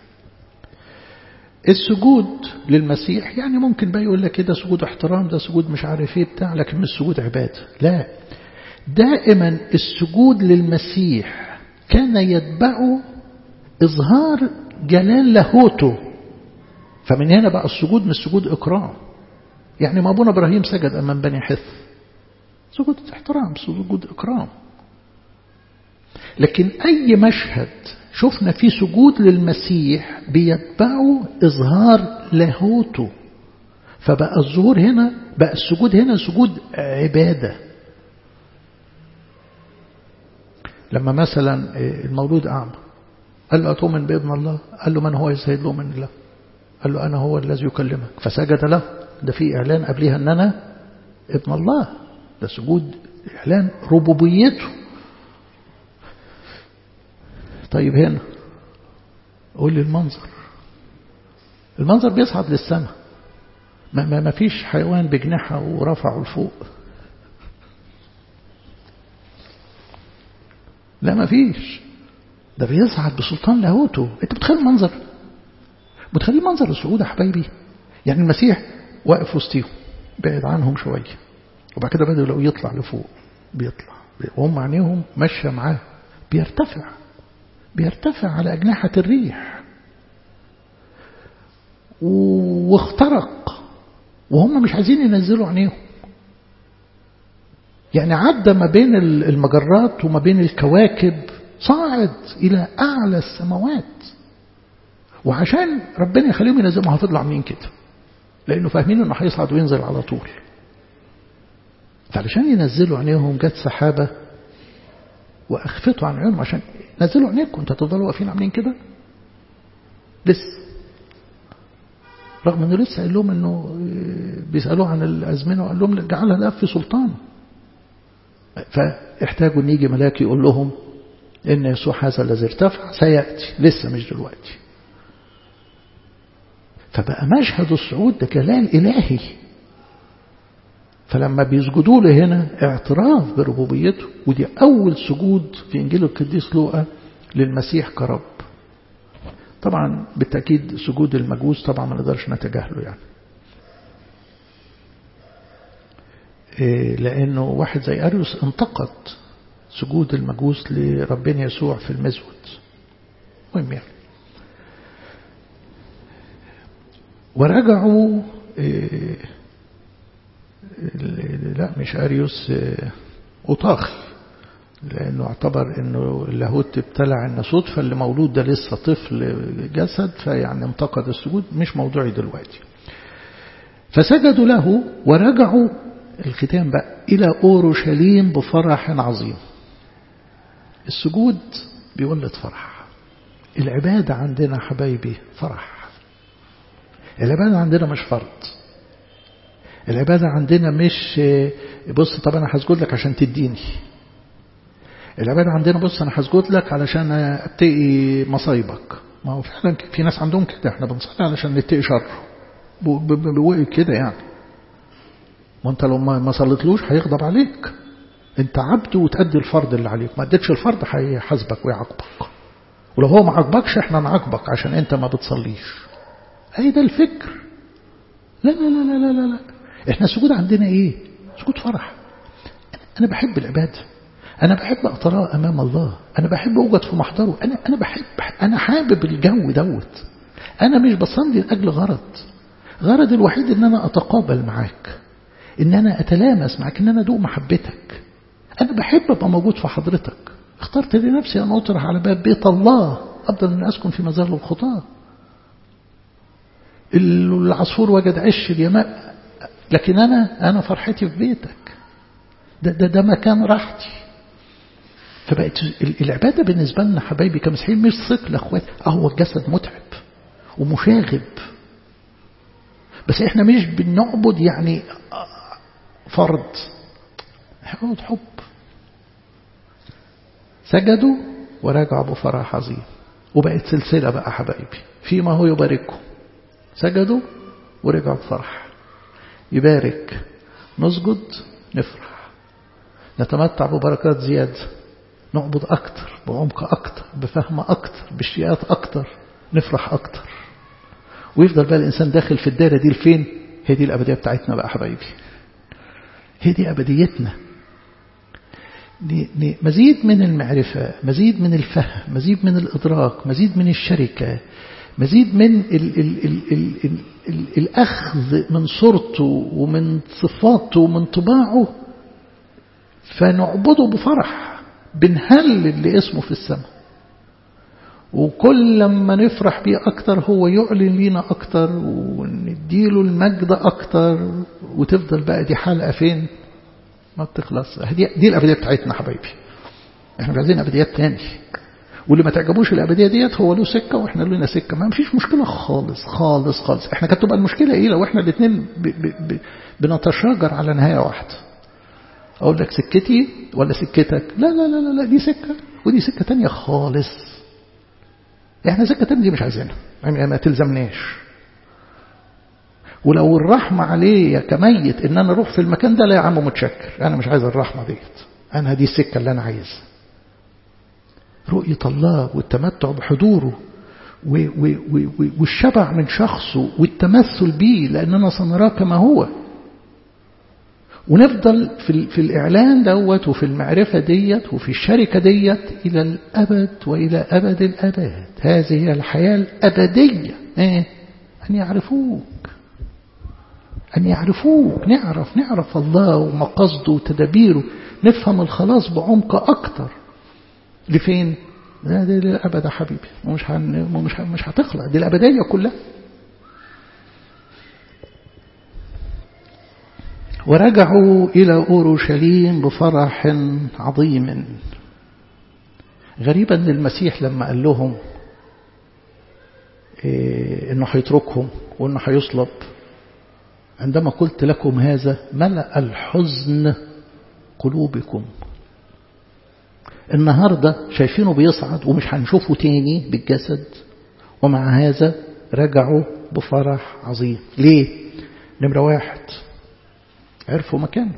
السجود للمسيح يعني ممكن بقى يقول لك كده سجود احترام ده سجود مش عارف ايه بتاع لكن مش سجود عبادة لا دائما السجود للمسيح كان يتبعه إظهار جلال لاهوته فمن هنا بقى السجود مش سجود إكرام يعني ما أبونا إبراهيم سجد أمام بني حث سجود احترام سجود إكرام لكن أي مشهد شفنا فيه سجود للمسيح بيتبعه إظهار لاهوته فبقى الظهور هنا بقى السجود هنا سجود عبادة لما مثلا المولود أعمى قال له أتؤمن بابن الله قال له من هو يزهد له من الله قال له أنا هو الذي يكلمك فسجد له ده في إعلان قبلها أن أنا ابن الله ده سجود إعلان ربوبيته طيب هنا قول لي المنظر المنظر بيصعد للسماء ما, ما, ما فيش حيوان بجناحه ورفعه لفوق لا ما فيش ده بيصعد بسلطان لاهوته انت بتخيل المنظر متخيل منظر الصعود يا حبايبي يعني المسيح واقف وسطيهم بعد عنهم شويه وبعد كده بدأوا لو يطلع لفوق بيطلع وهم عينيهم ماشيه معاه بيرتفع بيرتفع على أجنحة الريح واخترق وهم مش عايزين ينزلوا عينيهم يعني عدى ما بين المجرات وما بين الكواكب صاعد إلى أعلى السماوات وعشان ربنا يخليهم ينزلوا هتطلع عاملين كده لأنه فاهمين إنه هيصعد وينزل على طول فعلشان ينزلوا عينيهم جت سحابة وأخفتوا عن عيونهم عشان نزلوا عينيكم أنت تفضلوا واقفين عاملين كده لسه رغم انه لسه قال لهم انه بيسالوه عن الازمنه وقال لهم جعلها الاب في سلطانه فاحتاجوا ان يجي ملاك يقول لهم ان يسوع هذا الذي ارتفع سياتي لسه مش دلوقتي فبقى مشهد الصعود ده كلام الهي فلما بيسجدوا له هنا اعتراف بربوبيته ودي اول سجود في انجيل القديس لوقا للمسيح كرب طبعا بالتأكيد سجود المجوس طبعا ما نقدرش نتجاهله يعني إيه لأنه واحد زي أريوس انتقد سجود المجوس لربنا يسوع في المزود مهم يعني ورجعوا إيه لا مش أريوس إيه أوطاخي لأنه اعتبر أنه اللاهوت ابتلع الناسوت فاللي مولود ده لسه طفل جسد فيعني انتقد السجود مش موضوعي دلوقتي فسجدوا له ورجعوا الختام بقى إلى أورشليم بفرح عظيم السجود بيولد فرح العبادة عندنا حبايبي فرح العبادة عندنا مش فرض العبادة عندنا مش بص طب أنا هسجد لك عشان تديني العبادة عندنا بص أنا هسجد لك علشان أتقي مصايبك ما هو فعلا في ناس عندهم كده احنا بنصلي علشان نتقي شره بوقف كده يعني ما انت لو ما صليتلوش هيغضب عليك انت عبد وتأدي الفرض اللي عليك ما اديتش الفرض هيحاسبك ويعاقبك ولو هو ما عاقبكش احنا نعاقبك عشان انت ما بتصليش اي ده الفكر لا لا لا لا لا لا احنا السجود عندنا ايه سجود فرح انا بحب العباده أنا بحب أقتراه أمام الله أنا بحب أوجد في محضره أنا أنا بحب أنا حابب الجو دوت أنا مش بصلي لأجل غرض غرض الوحيد إن أنا أتقابل معاك إن أنا أتلامس معاك إن أنا أدوق محبتك أنا بحب أبقى موجود في حضرتك اخترت لنفسي أن أطرح على باب بيت الله أفضل من أسكن في مزار الخطاة العصفور وجد عش اليماء لكن أنا أنا فرحتي في بيتك ده ده ده مكان راحتي فبقت العبادة بالنسبة لنا حبايبي كمسيحيين مش ثقل اخوات هو الجسد متعب ومشاغب بس احنا مش بنعبد يعني فرض احنا حب سجدوا ورجعوا بفرح عظيم وبقت سلسلة بقى حبايبي فيما هو يبارككم سجدوا ورجعوا بفرح يبارك نسجد نفرح نتمتع ببركات زيادة نعبد أكتر بعمق أكتر بفهم أكتر باشتياقات أكتر نفرح أكتر ويفضل بقى الإنسان داخل في الدائرة دي لفين هي دي الأبدية بتاعتنا بقى حبايبي هي دي أبديتنا مزيد من المعرفة مزيد من الفهم مزيد من الإدراك مزيد من الشركة مزيد من ال ال ال ال ال ال الأخذ من صورته ومن صفاته ومن طباعه فنعبده بفرح بنهلل لاسمه في السماء وكل لما نفرح بيه أكتر هو يعلن لينا أكتر ونديله المجد أكتر وتفضل بقى دي حلقة فين ما بتخلص دي, دي الأبدية بتاعتنا حبايبي احنا مش عايزين أبديات تاني واللي ما تعجبوش الأبدية ديت هو له سكة وإحنا لنا سكة ما فيش مشكلة خالص خالص خالص إحنا كانت تبقى المشكلة إيه لو إحنا الاثنين بنتشاجر على نهاية واحدة أقول لك سكتي ولا سكتك لا لا لا لا, لا دي سكة ودي سكة تانية خالص إحنا سكة تانية دي مش عايزينها يعني ما تلزمناش ولو الرحمة عليا كميت إن أنا أروح في المكان ده لا يا عم متشكر أنا مش عايز الرحمة ديت أنا دي السكة اللي أنا عايزها رؤية الله والتمتع بحضوره والشبع من شخصه والتمثل به لأننا سنراه كما هو ونفضل في, في الإعلان دوت وفي المعرفة ديت وفي الشركة ديت إلى الأبد وإلى أبد الأبد هذه هي الحياة الأبدية إيه؟ أن يعرفوك أن يعرفوك نعرف نعرف الله ومقصده وتدابيره نفهم الخلاص بعمق أكتر لفين ده دي للأبد يا حبيبي ومش هن... مش مش هتخلق دي الأبدية كلها ورجعوا إلى أورشليم بفرح عظيم غريبا أن المسيح لما قال لهم إيه إنه هيتركهم وإنه هيصلب عندما قلت لكم هذا ملأ الحزن قلوبكم النهاردة شايفينه بيصعد ومش هنشوفه تاني بالجسد ومع هذا رجعوا بفرح عظيم ليه نمرة واحد عرفوا مكانه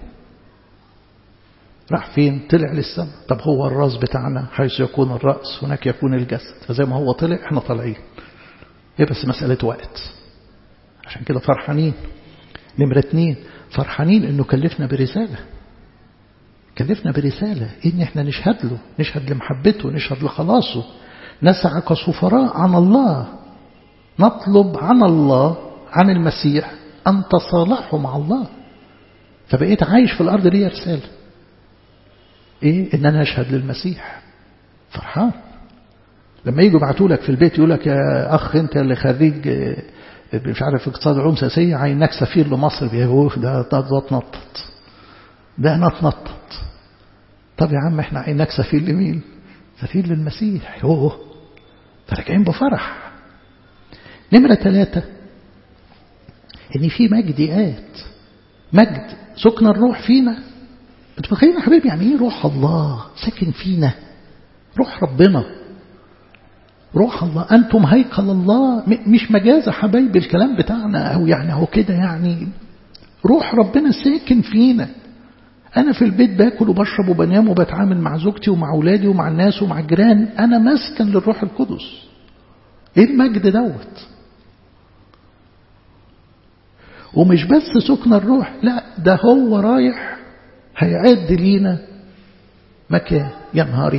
راح فين طلع للسماء طب هو الراس بتاعنا حيث يكون الرأس هناك يكون الجسد فزي ما هو طلع احنا طالعين هي بس مسألة وقت عشان كده فرحانين نمرة اتنين فرحانين انه كلفنا برسالة كلفنا برسالة ان احنا نشهد له نشهد لمحبته نشهد لخلاصه نسعى كسفراء عن الله نطلب عن الله عن المسيح أن تصالحوا مع الله فبقيت عايش في الأرض ليا رسالة إيه إن أنا أشهد للمسيح فرحان لما يجوا يبعتوا لك في البيت يقول لك يا أخ أنت اللي خريج مش عارف اقتصاد علوم سياسية عينك سفير لمصر بيقول ده ده تنطط ده نتنطط طب يا عم احنا عينك سفير لمين سفير للمسيح يوه فراجعين بفرح نمرة ثلاثة ان في مجد آت مجد سكن الروح فينا انتوا متخيلين يا حبيبي يعني ايه روح الله ساكن فينا روح ربنا روح الله أنتم هيكل الله مش مجاز حبايبي الكلام بتاعنا أو يعني هو كده يعني روح ربنا ساكن فينا أنا في البيت باكل وبشرب وبنام وبتعامل مع زوجتي ومع أولادي ومع الناس ومع الجيران أنا مسكن للروح القدس إيه المجد دوت ومش بس سكن الروح لا ده هو رايح هيعد لينا مكان يا نهاري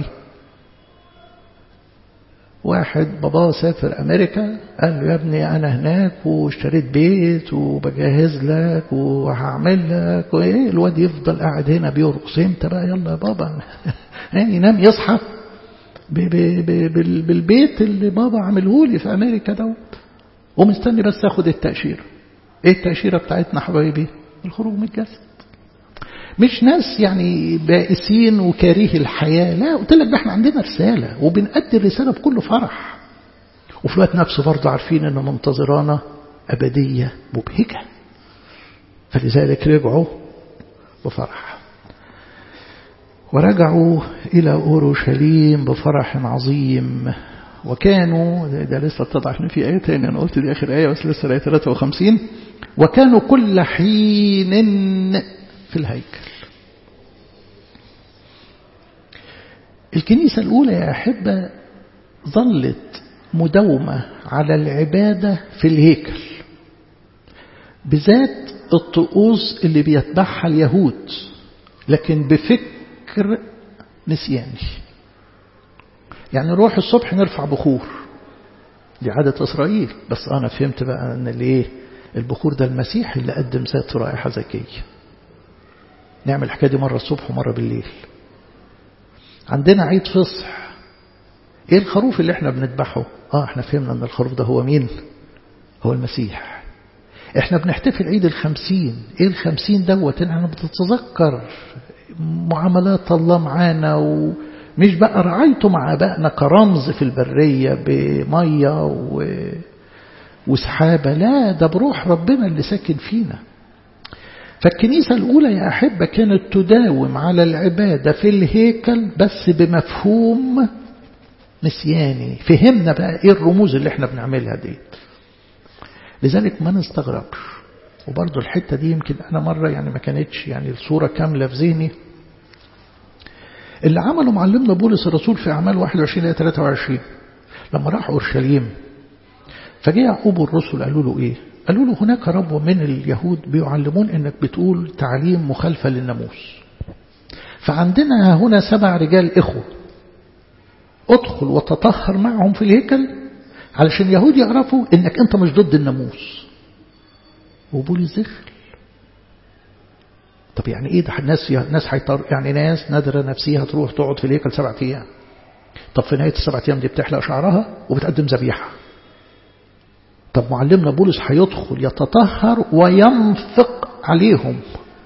واحد باباه سافر أمريكا قال له يا ابني أنا هناك واشتريت بيت وبجهز لك وهعمل لك وإيه الواد يفضل قاعد هنا بيرقص امتى بقى يلا يا بابا ينام يصحى بالبيت اللي بابا عمله لي في أمريكا دوت ومستني بس اخد التأشيرة ايه التأشيرة بتاعتنا حبايبي الخروج من الجسد مش ناس يعني بائسين وكاريه الحياة لا قلت لك احنا عندنا رسالة وبنأدي الرسالة بكل فرح وفي الوقت نفسه برضه عارفين ان منتظرانا أبدية مبهجة فلذلك رجعوا بفرح ورجعوا إلى أورشليم بفرح عظيم وكانوا ده لسه اتضح ان في آية تانية أنا قلت دي آخر آية بس لسه الآية 53 وكانوا كل حين في الهيكل الكنيسة الأولى يا أحبة ظلت مداومة على العبادة في الهيكل بذات الطقوس اللي بيتبعها اليهود لكن بفكر نسياني يعني نروح الصبح نرفع بخور دي عادة إسرائيل بس أنا فهمت بقى أن الايه البخور ده المسيح اللي قدم ذات رائحة زكية نعمل الحكاية دي مرة الصبح ومرة بالليل عندنا عيد فصح ايه الخروف اللي احنا بنذبحه اه احنا فهمنا ان الخروف ده هو مين هو المسيح احنا بنحتفل عيد الخمسين ايه الخمسين دوت احنا بتتذكر معاملات الله معانا ومش بقى رعايته مع ابائنا كرمز في البرية بمية و... وسحابة لا ده بروح ربنا اللي ساكن فينا فالكنيسة الأولى يا أحبة كانت تداوم على العبادة في الهيكل بس بمفهوم نسياني فهمنا بقى إيه الرموز اللي احنا بنعملها دي لذلك ما نستغربش وبرضه الحتة دي يمكن أنا مرة يعني ما كانتش يعني الصورة كاملة في ذهني اللي عمله معلمنا بولس الرسول في أعمال 21 إلى 23 لما راح أورشليم فجاء يعقوب الرسل قالوا له إيه قالوا له هناك ربوة من اليهود بيعلمون انك بتقول تعليم مخالفة للناموس فعندنا هنا سبع رجال إخوة ادخل وتطهر معهم في الهيكل علشان اليهود يعرفوا انك انت مش ضد الناموس وبولس دخل طب يعني ايه ده الناس ناس حيطر يعني ناس نادرة نفسيها تروح تقعد في الهيكل سبعة ايام طب في نهاية السبعة أيام دي بتحلق شعرها وبتقدم ذبيحة طب معلمنا بولس هيدخل يتطهر وينفق عليهم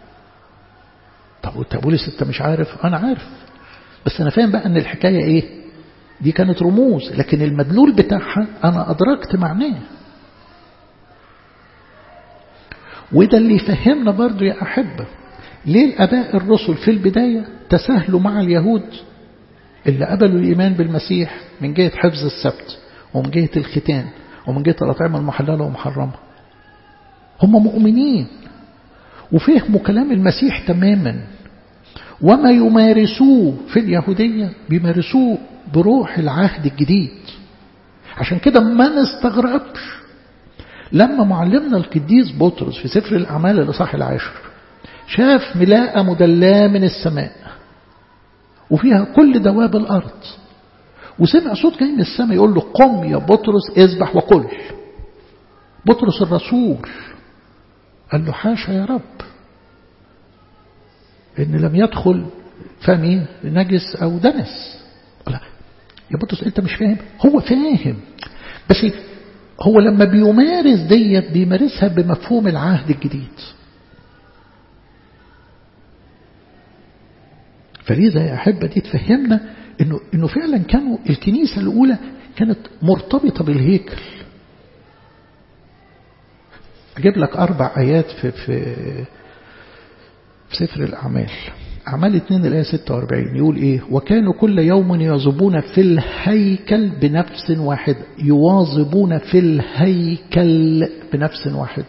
طب وانت بولس انت مش عارف انا عارف بس انا فاهم بقى ان الحكاية ايه دي كانت رموز لكن المدلول بتاعها انا ادركت معناه وده اللي يفهمنا برضو يا أحبة ليه الأباء الرسل في البداية تساهلوا مع اليهود اللي قبلوا الإيمان بالمسيح من جهة حفظ السبت ومن جهة الختان ومن جهة الأطعمة المحللة ومحرمة هم مؤمنين وفهموا كلام المسيح تماما وما يمارسوه في اليهودية بيمارسوه بروح العهد الجديد عشان كده ما نستغربش لما معلمنا القديس بطرس في سفر الأعمال الإصحاح العاشر شاف ملاءة مدلاة من السماء وفيها كل دواب الأرض وسمع صوت جاي من السماء يقول له قم يا بطرس اذبح وكل بطرس الرسول قال له حاشا يا رب إن لم يدخل فمي نجس أو دنس لا يا بطرس أنت مش فاهم هو فاهم بس هو لما بيمارس ديت بيمارسها بمفهوم العهد الجديد فلذا يا أحبة دي تفهمنا إنه, إنه فعلا كانوا الكنيسة الأولى كانت مرتبطة بالهيكل أجيب لك أربع آيات في, في, في سفر الأعمال أعمال 2 الآية 46 يقول إيه وكانوا كل يوم يواظبون في الهيكل بنفس واحد يواظبون في الهيكل بنفس واحد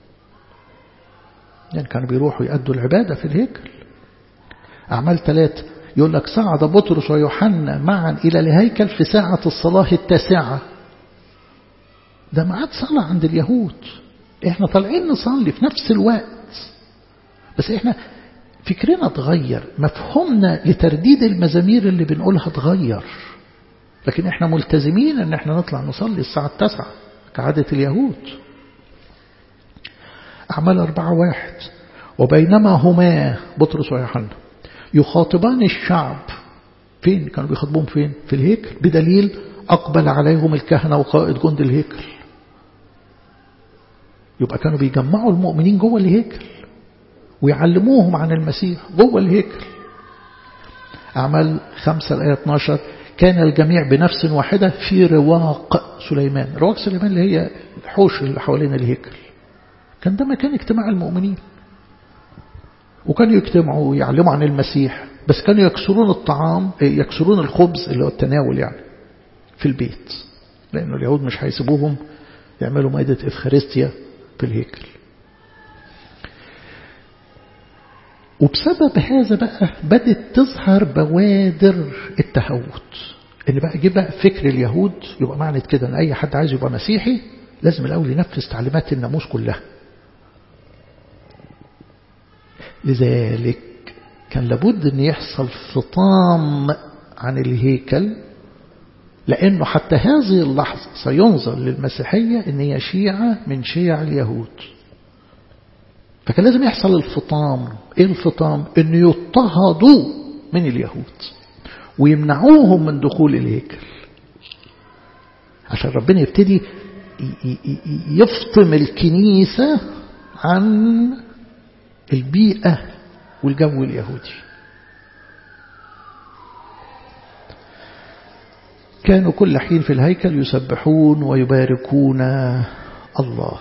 يعني كانوا بيروحوا يأدوا العبادة في الهيكل أعمال ثلاثة يقول لك صعد بطرس ويوحنا معا إلى الهيكل في ساعة الصلاة التاسعة ده ميعاد صلاة عند اليهود احنا طالعين نصلي في نفس الوقت بس احنا فكرنا اتغير مفهومنا لترديد المزامير اللي بنقولها اتغير لكن احنا ملتزمين ان احنا نطلع نصلي الساعة التاسعة كعادة اليهود أعمال أربعة واحد وبينما هما بطرس ويوحنا يخاطبان الشعب فين كانوا بيخاطبون فين في الهيكل بدليل أقبل عليهم الكهنة وقائد جند الهيكل يبقى كانوا بيجمعوا المؤمنين جوه الهيكل ويعلموهم عن المسيح جوه الهيكل أعمال خمسة الآية 12 كان الجميع بنفس واحدة في رواق سليمان رواق سليمان اللي هي الحوش اللي حوالين الهيكل كان ده مكان اجتماع المؤمنين وكانوا يجتمعوا ويعلموا عن المسيح بس كانوا يكسرون الطعام يكسرون الخبز اللي هو التناول يعني في البيت لأنه اليهود مش هيسيبوهم يعملوا مائدة إفخارستيا في الهيكل وبسبب هذا بقى بدت تظهر بوادر التهوت ان بقى جه بقى فكر اليهود يبقى معنى كده ان اي حد عايز يبقى مسيحي لازم الاول ينفذ تعليمات الناموس كلها لذلك كان لابد ان يحصل فطام عن الهيكل لانه حتى هذه اللحظه سينظر للمسيحيه ان هي شيعه من شيع اليهود فكان لازم يحصل الفطام ايه الفطام ان يضطهدوا من اليهود ويمنعوهم من دخول الهيكل عشان ربنا يبتدي يفطم الكنيسة عن البيئة والجو اليهودي كانوا كل حين في الهيكل يسبحون ويباركون الله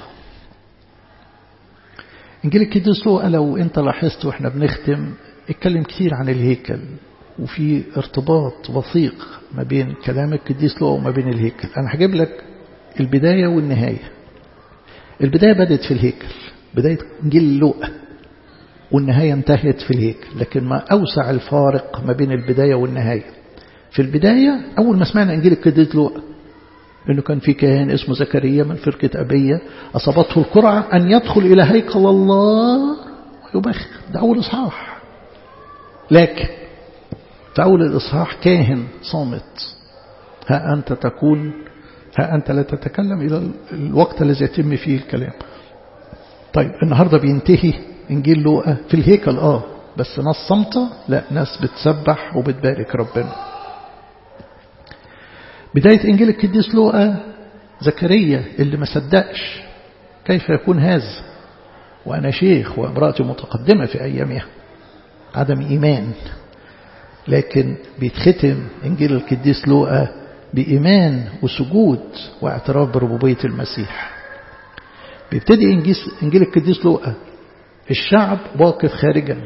إنجيل القديس لوقا لو أنت لاحظت وإحنا بنختم اتكلم كتير عن الهيكل وفي ارتباط وثيق ما بين كلام القديس لوقا وما بين الهيكل أنا هجيب لك البداية والنهاية البداية بدأت في الهيكل بداية إنجيل لوقا والنهاية انتهت في الهيكل لكن ما أوسع الفارق ما بين البداية والنهاية في البداية أول ما سمعنا إنجيل القديس لوقا إنه كان في كاهن اسمه زكريا من فرقة أبية أصابته القرعة أن يدخل إلى هيكل الله ويبخر ده أول إصحاح لكن في أول الإصحاح كاهن صامت ها أنت تكون ها أنت لا تتكلم إلى الوقت الذي يتم فيه الكلام طيب النهاردة بينتهي إنجيل لوقا في الهيكل آه بس ناس صامتة لا ناس بتسبح وبتبارك ربنا بداية إنجيل القديس لوقا زكريا اللي ما صدقش كيف يكون هذا وأنا شيخ وامرأتي متقدمة في أيامها عدم إيمان لكن بيتختم إنجيل القديس لوقا بإيمان وسجود واعتراف بربوبية المسيح بيبتدي إنجيل القديس لوقا الشعب واقف خارجا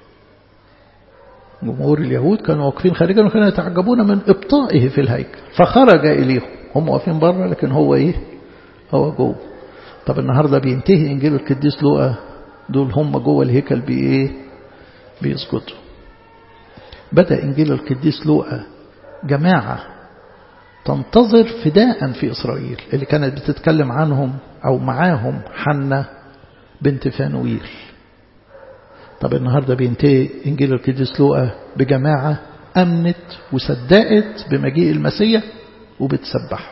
جمهور اليهود كانوا واقفين خارجا وكانوا يتعجبون من إبطائه في الهيكل فخرج إليهم هم واقفين بره لكن هو إيه هو جوه طب النهاردة بينتهي إنجيل القديس لوقا دول هم جوه الهيكل بإيه بيسجدوا بدأ إنجيل القديس لوقا جماعة تنتظر فداء في إسرائيل اللي كانت بتتكلم عنهم أو معاهم حنة بنت فانويل طب النهاردة بينتهي إنجيل القديس لوقا بجماعة أمنت وصدقت بمجيء المسيح وبتسبحه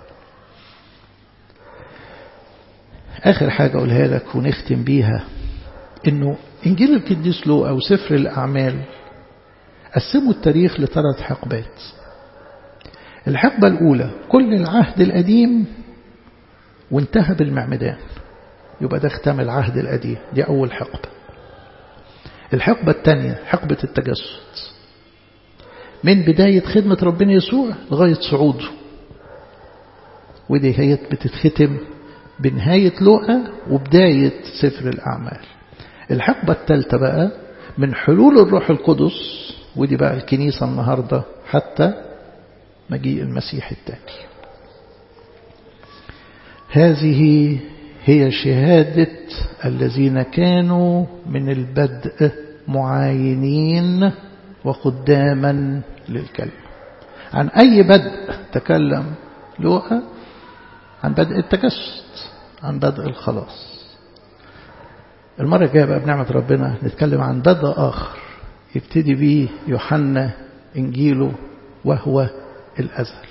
آخر حاجة أقولها لك ونختم بيها إنه إنجيل القديس لوقا وسفر الأعمال قسموا التاريخ لثلاث حقبات الحقبة الأولى كل العهد القديم وانتهى بالمعمدان يبقى ده ختام العهد القديم دي أول حقبة الحقبة الثانية حقبة التجسد من بداية خدمة ربنا يسوع لغاية صعوده ودي هي بتتختم بنهاية لقى وبداية سفر الأعمال الحقبة الثالثة بقى من حلول الروح القدس ودي بقى الكنيسة النهاردة حتى مجيء المسيح الثاني هذه هي شهادة الذين كانوا من البدء معاينين وخداما للكلمة عن أي بدء تكلم لوقا عن بدء التجسد عن بدء الخلاص المرة الجاية بقى بنعمة ربنا نتكلم عن بدء آخر يبتدي بيه يوحنا إنجيله وهو الأزل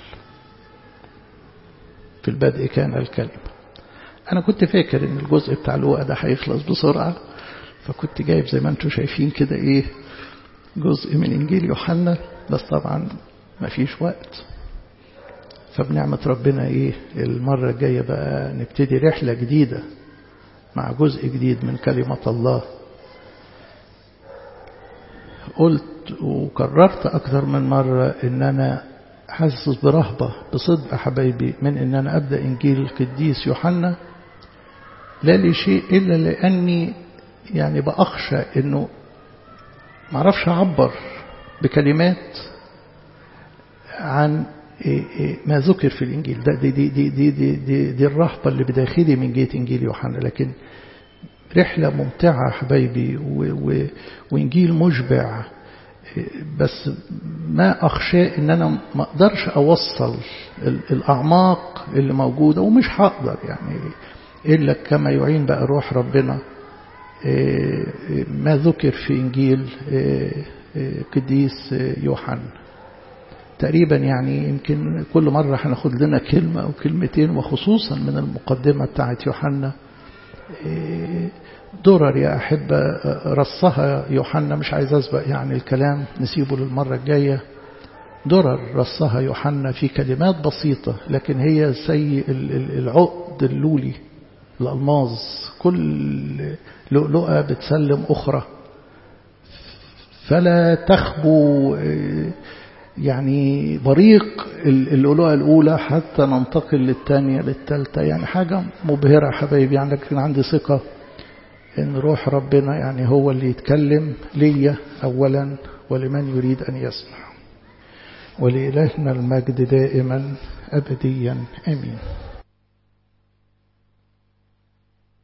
في البدء كان الكلمة أنا كنت فاكر إن الجزء بتاع لوقا ده هيخلص بسرعة فكنت جايب زي ما انتم شايفين كده إيه جزء من إنجيل يوحنا بس طبعا ما فيش وقت فبنعمة ربنا إيه المرة الجاية بقى نبتدي رحلة جديدة مع جزء جديد من كلمة الله قلت وكررت أكثر من مرة إن أنا حاسس برهبة بصدق حبايبي من إن أنا أبدأ إنجيل القديس يوحنا لا لشيء إلا لأني يعني بأخشى إنه معرفش أعبر بكلمات عن ما ذكر في الإنجيل ده دي, دي, دي, دي, دي, دي, دي الرهبة اللي بداخلي من جهة إنجيل يوحنا لكن رحلة ممتعة حبايبي وإنجيل مشبع بس ما أخشى إن أنا ما أقدرش أوصل الأعماق اللي موجودة ومش هقدر يعني إلا كما يعين بقى روح ربنا ما ذكر في إنجيل قديس يوحنا تقريبا يعني يمكن كل مرة هناخد لنا كلمة أو كلمتين وخصوصا من المقدمة بتاعت يوحنا درر يا أحبة رصها يوحنا مش عايز أسبق يعني الكلام نسيبه للمرة الجاية درر رصها يوحنا في كلمات بسيطة لكن هي زي العقد اللولي الألماظ كل لؤلؤة بتسلم أخرى فلا تخبو يعني بريق اللؤلؤة الأولى حتى ننتقل للثانية للثالثة يعني حاجة مبهرة حبايبي يعني لكن عندي ثقة إن روح ربنا يعني هو اللي يتكلم ليا أولا ولمن يريد أن يسمع ولإلهنا المجد دائما أبديا آمين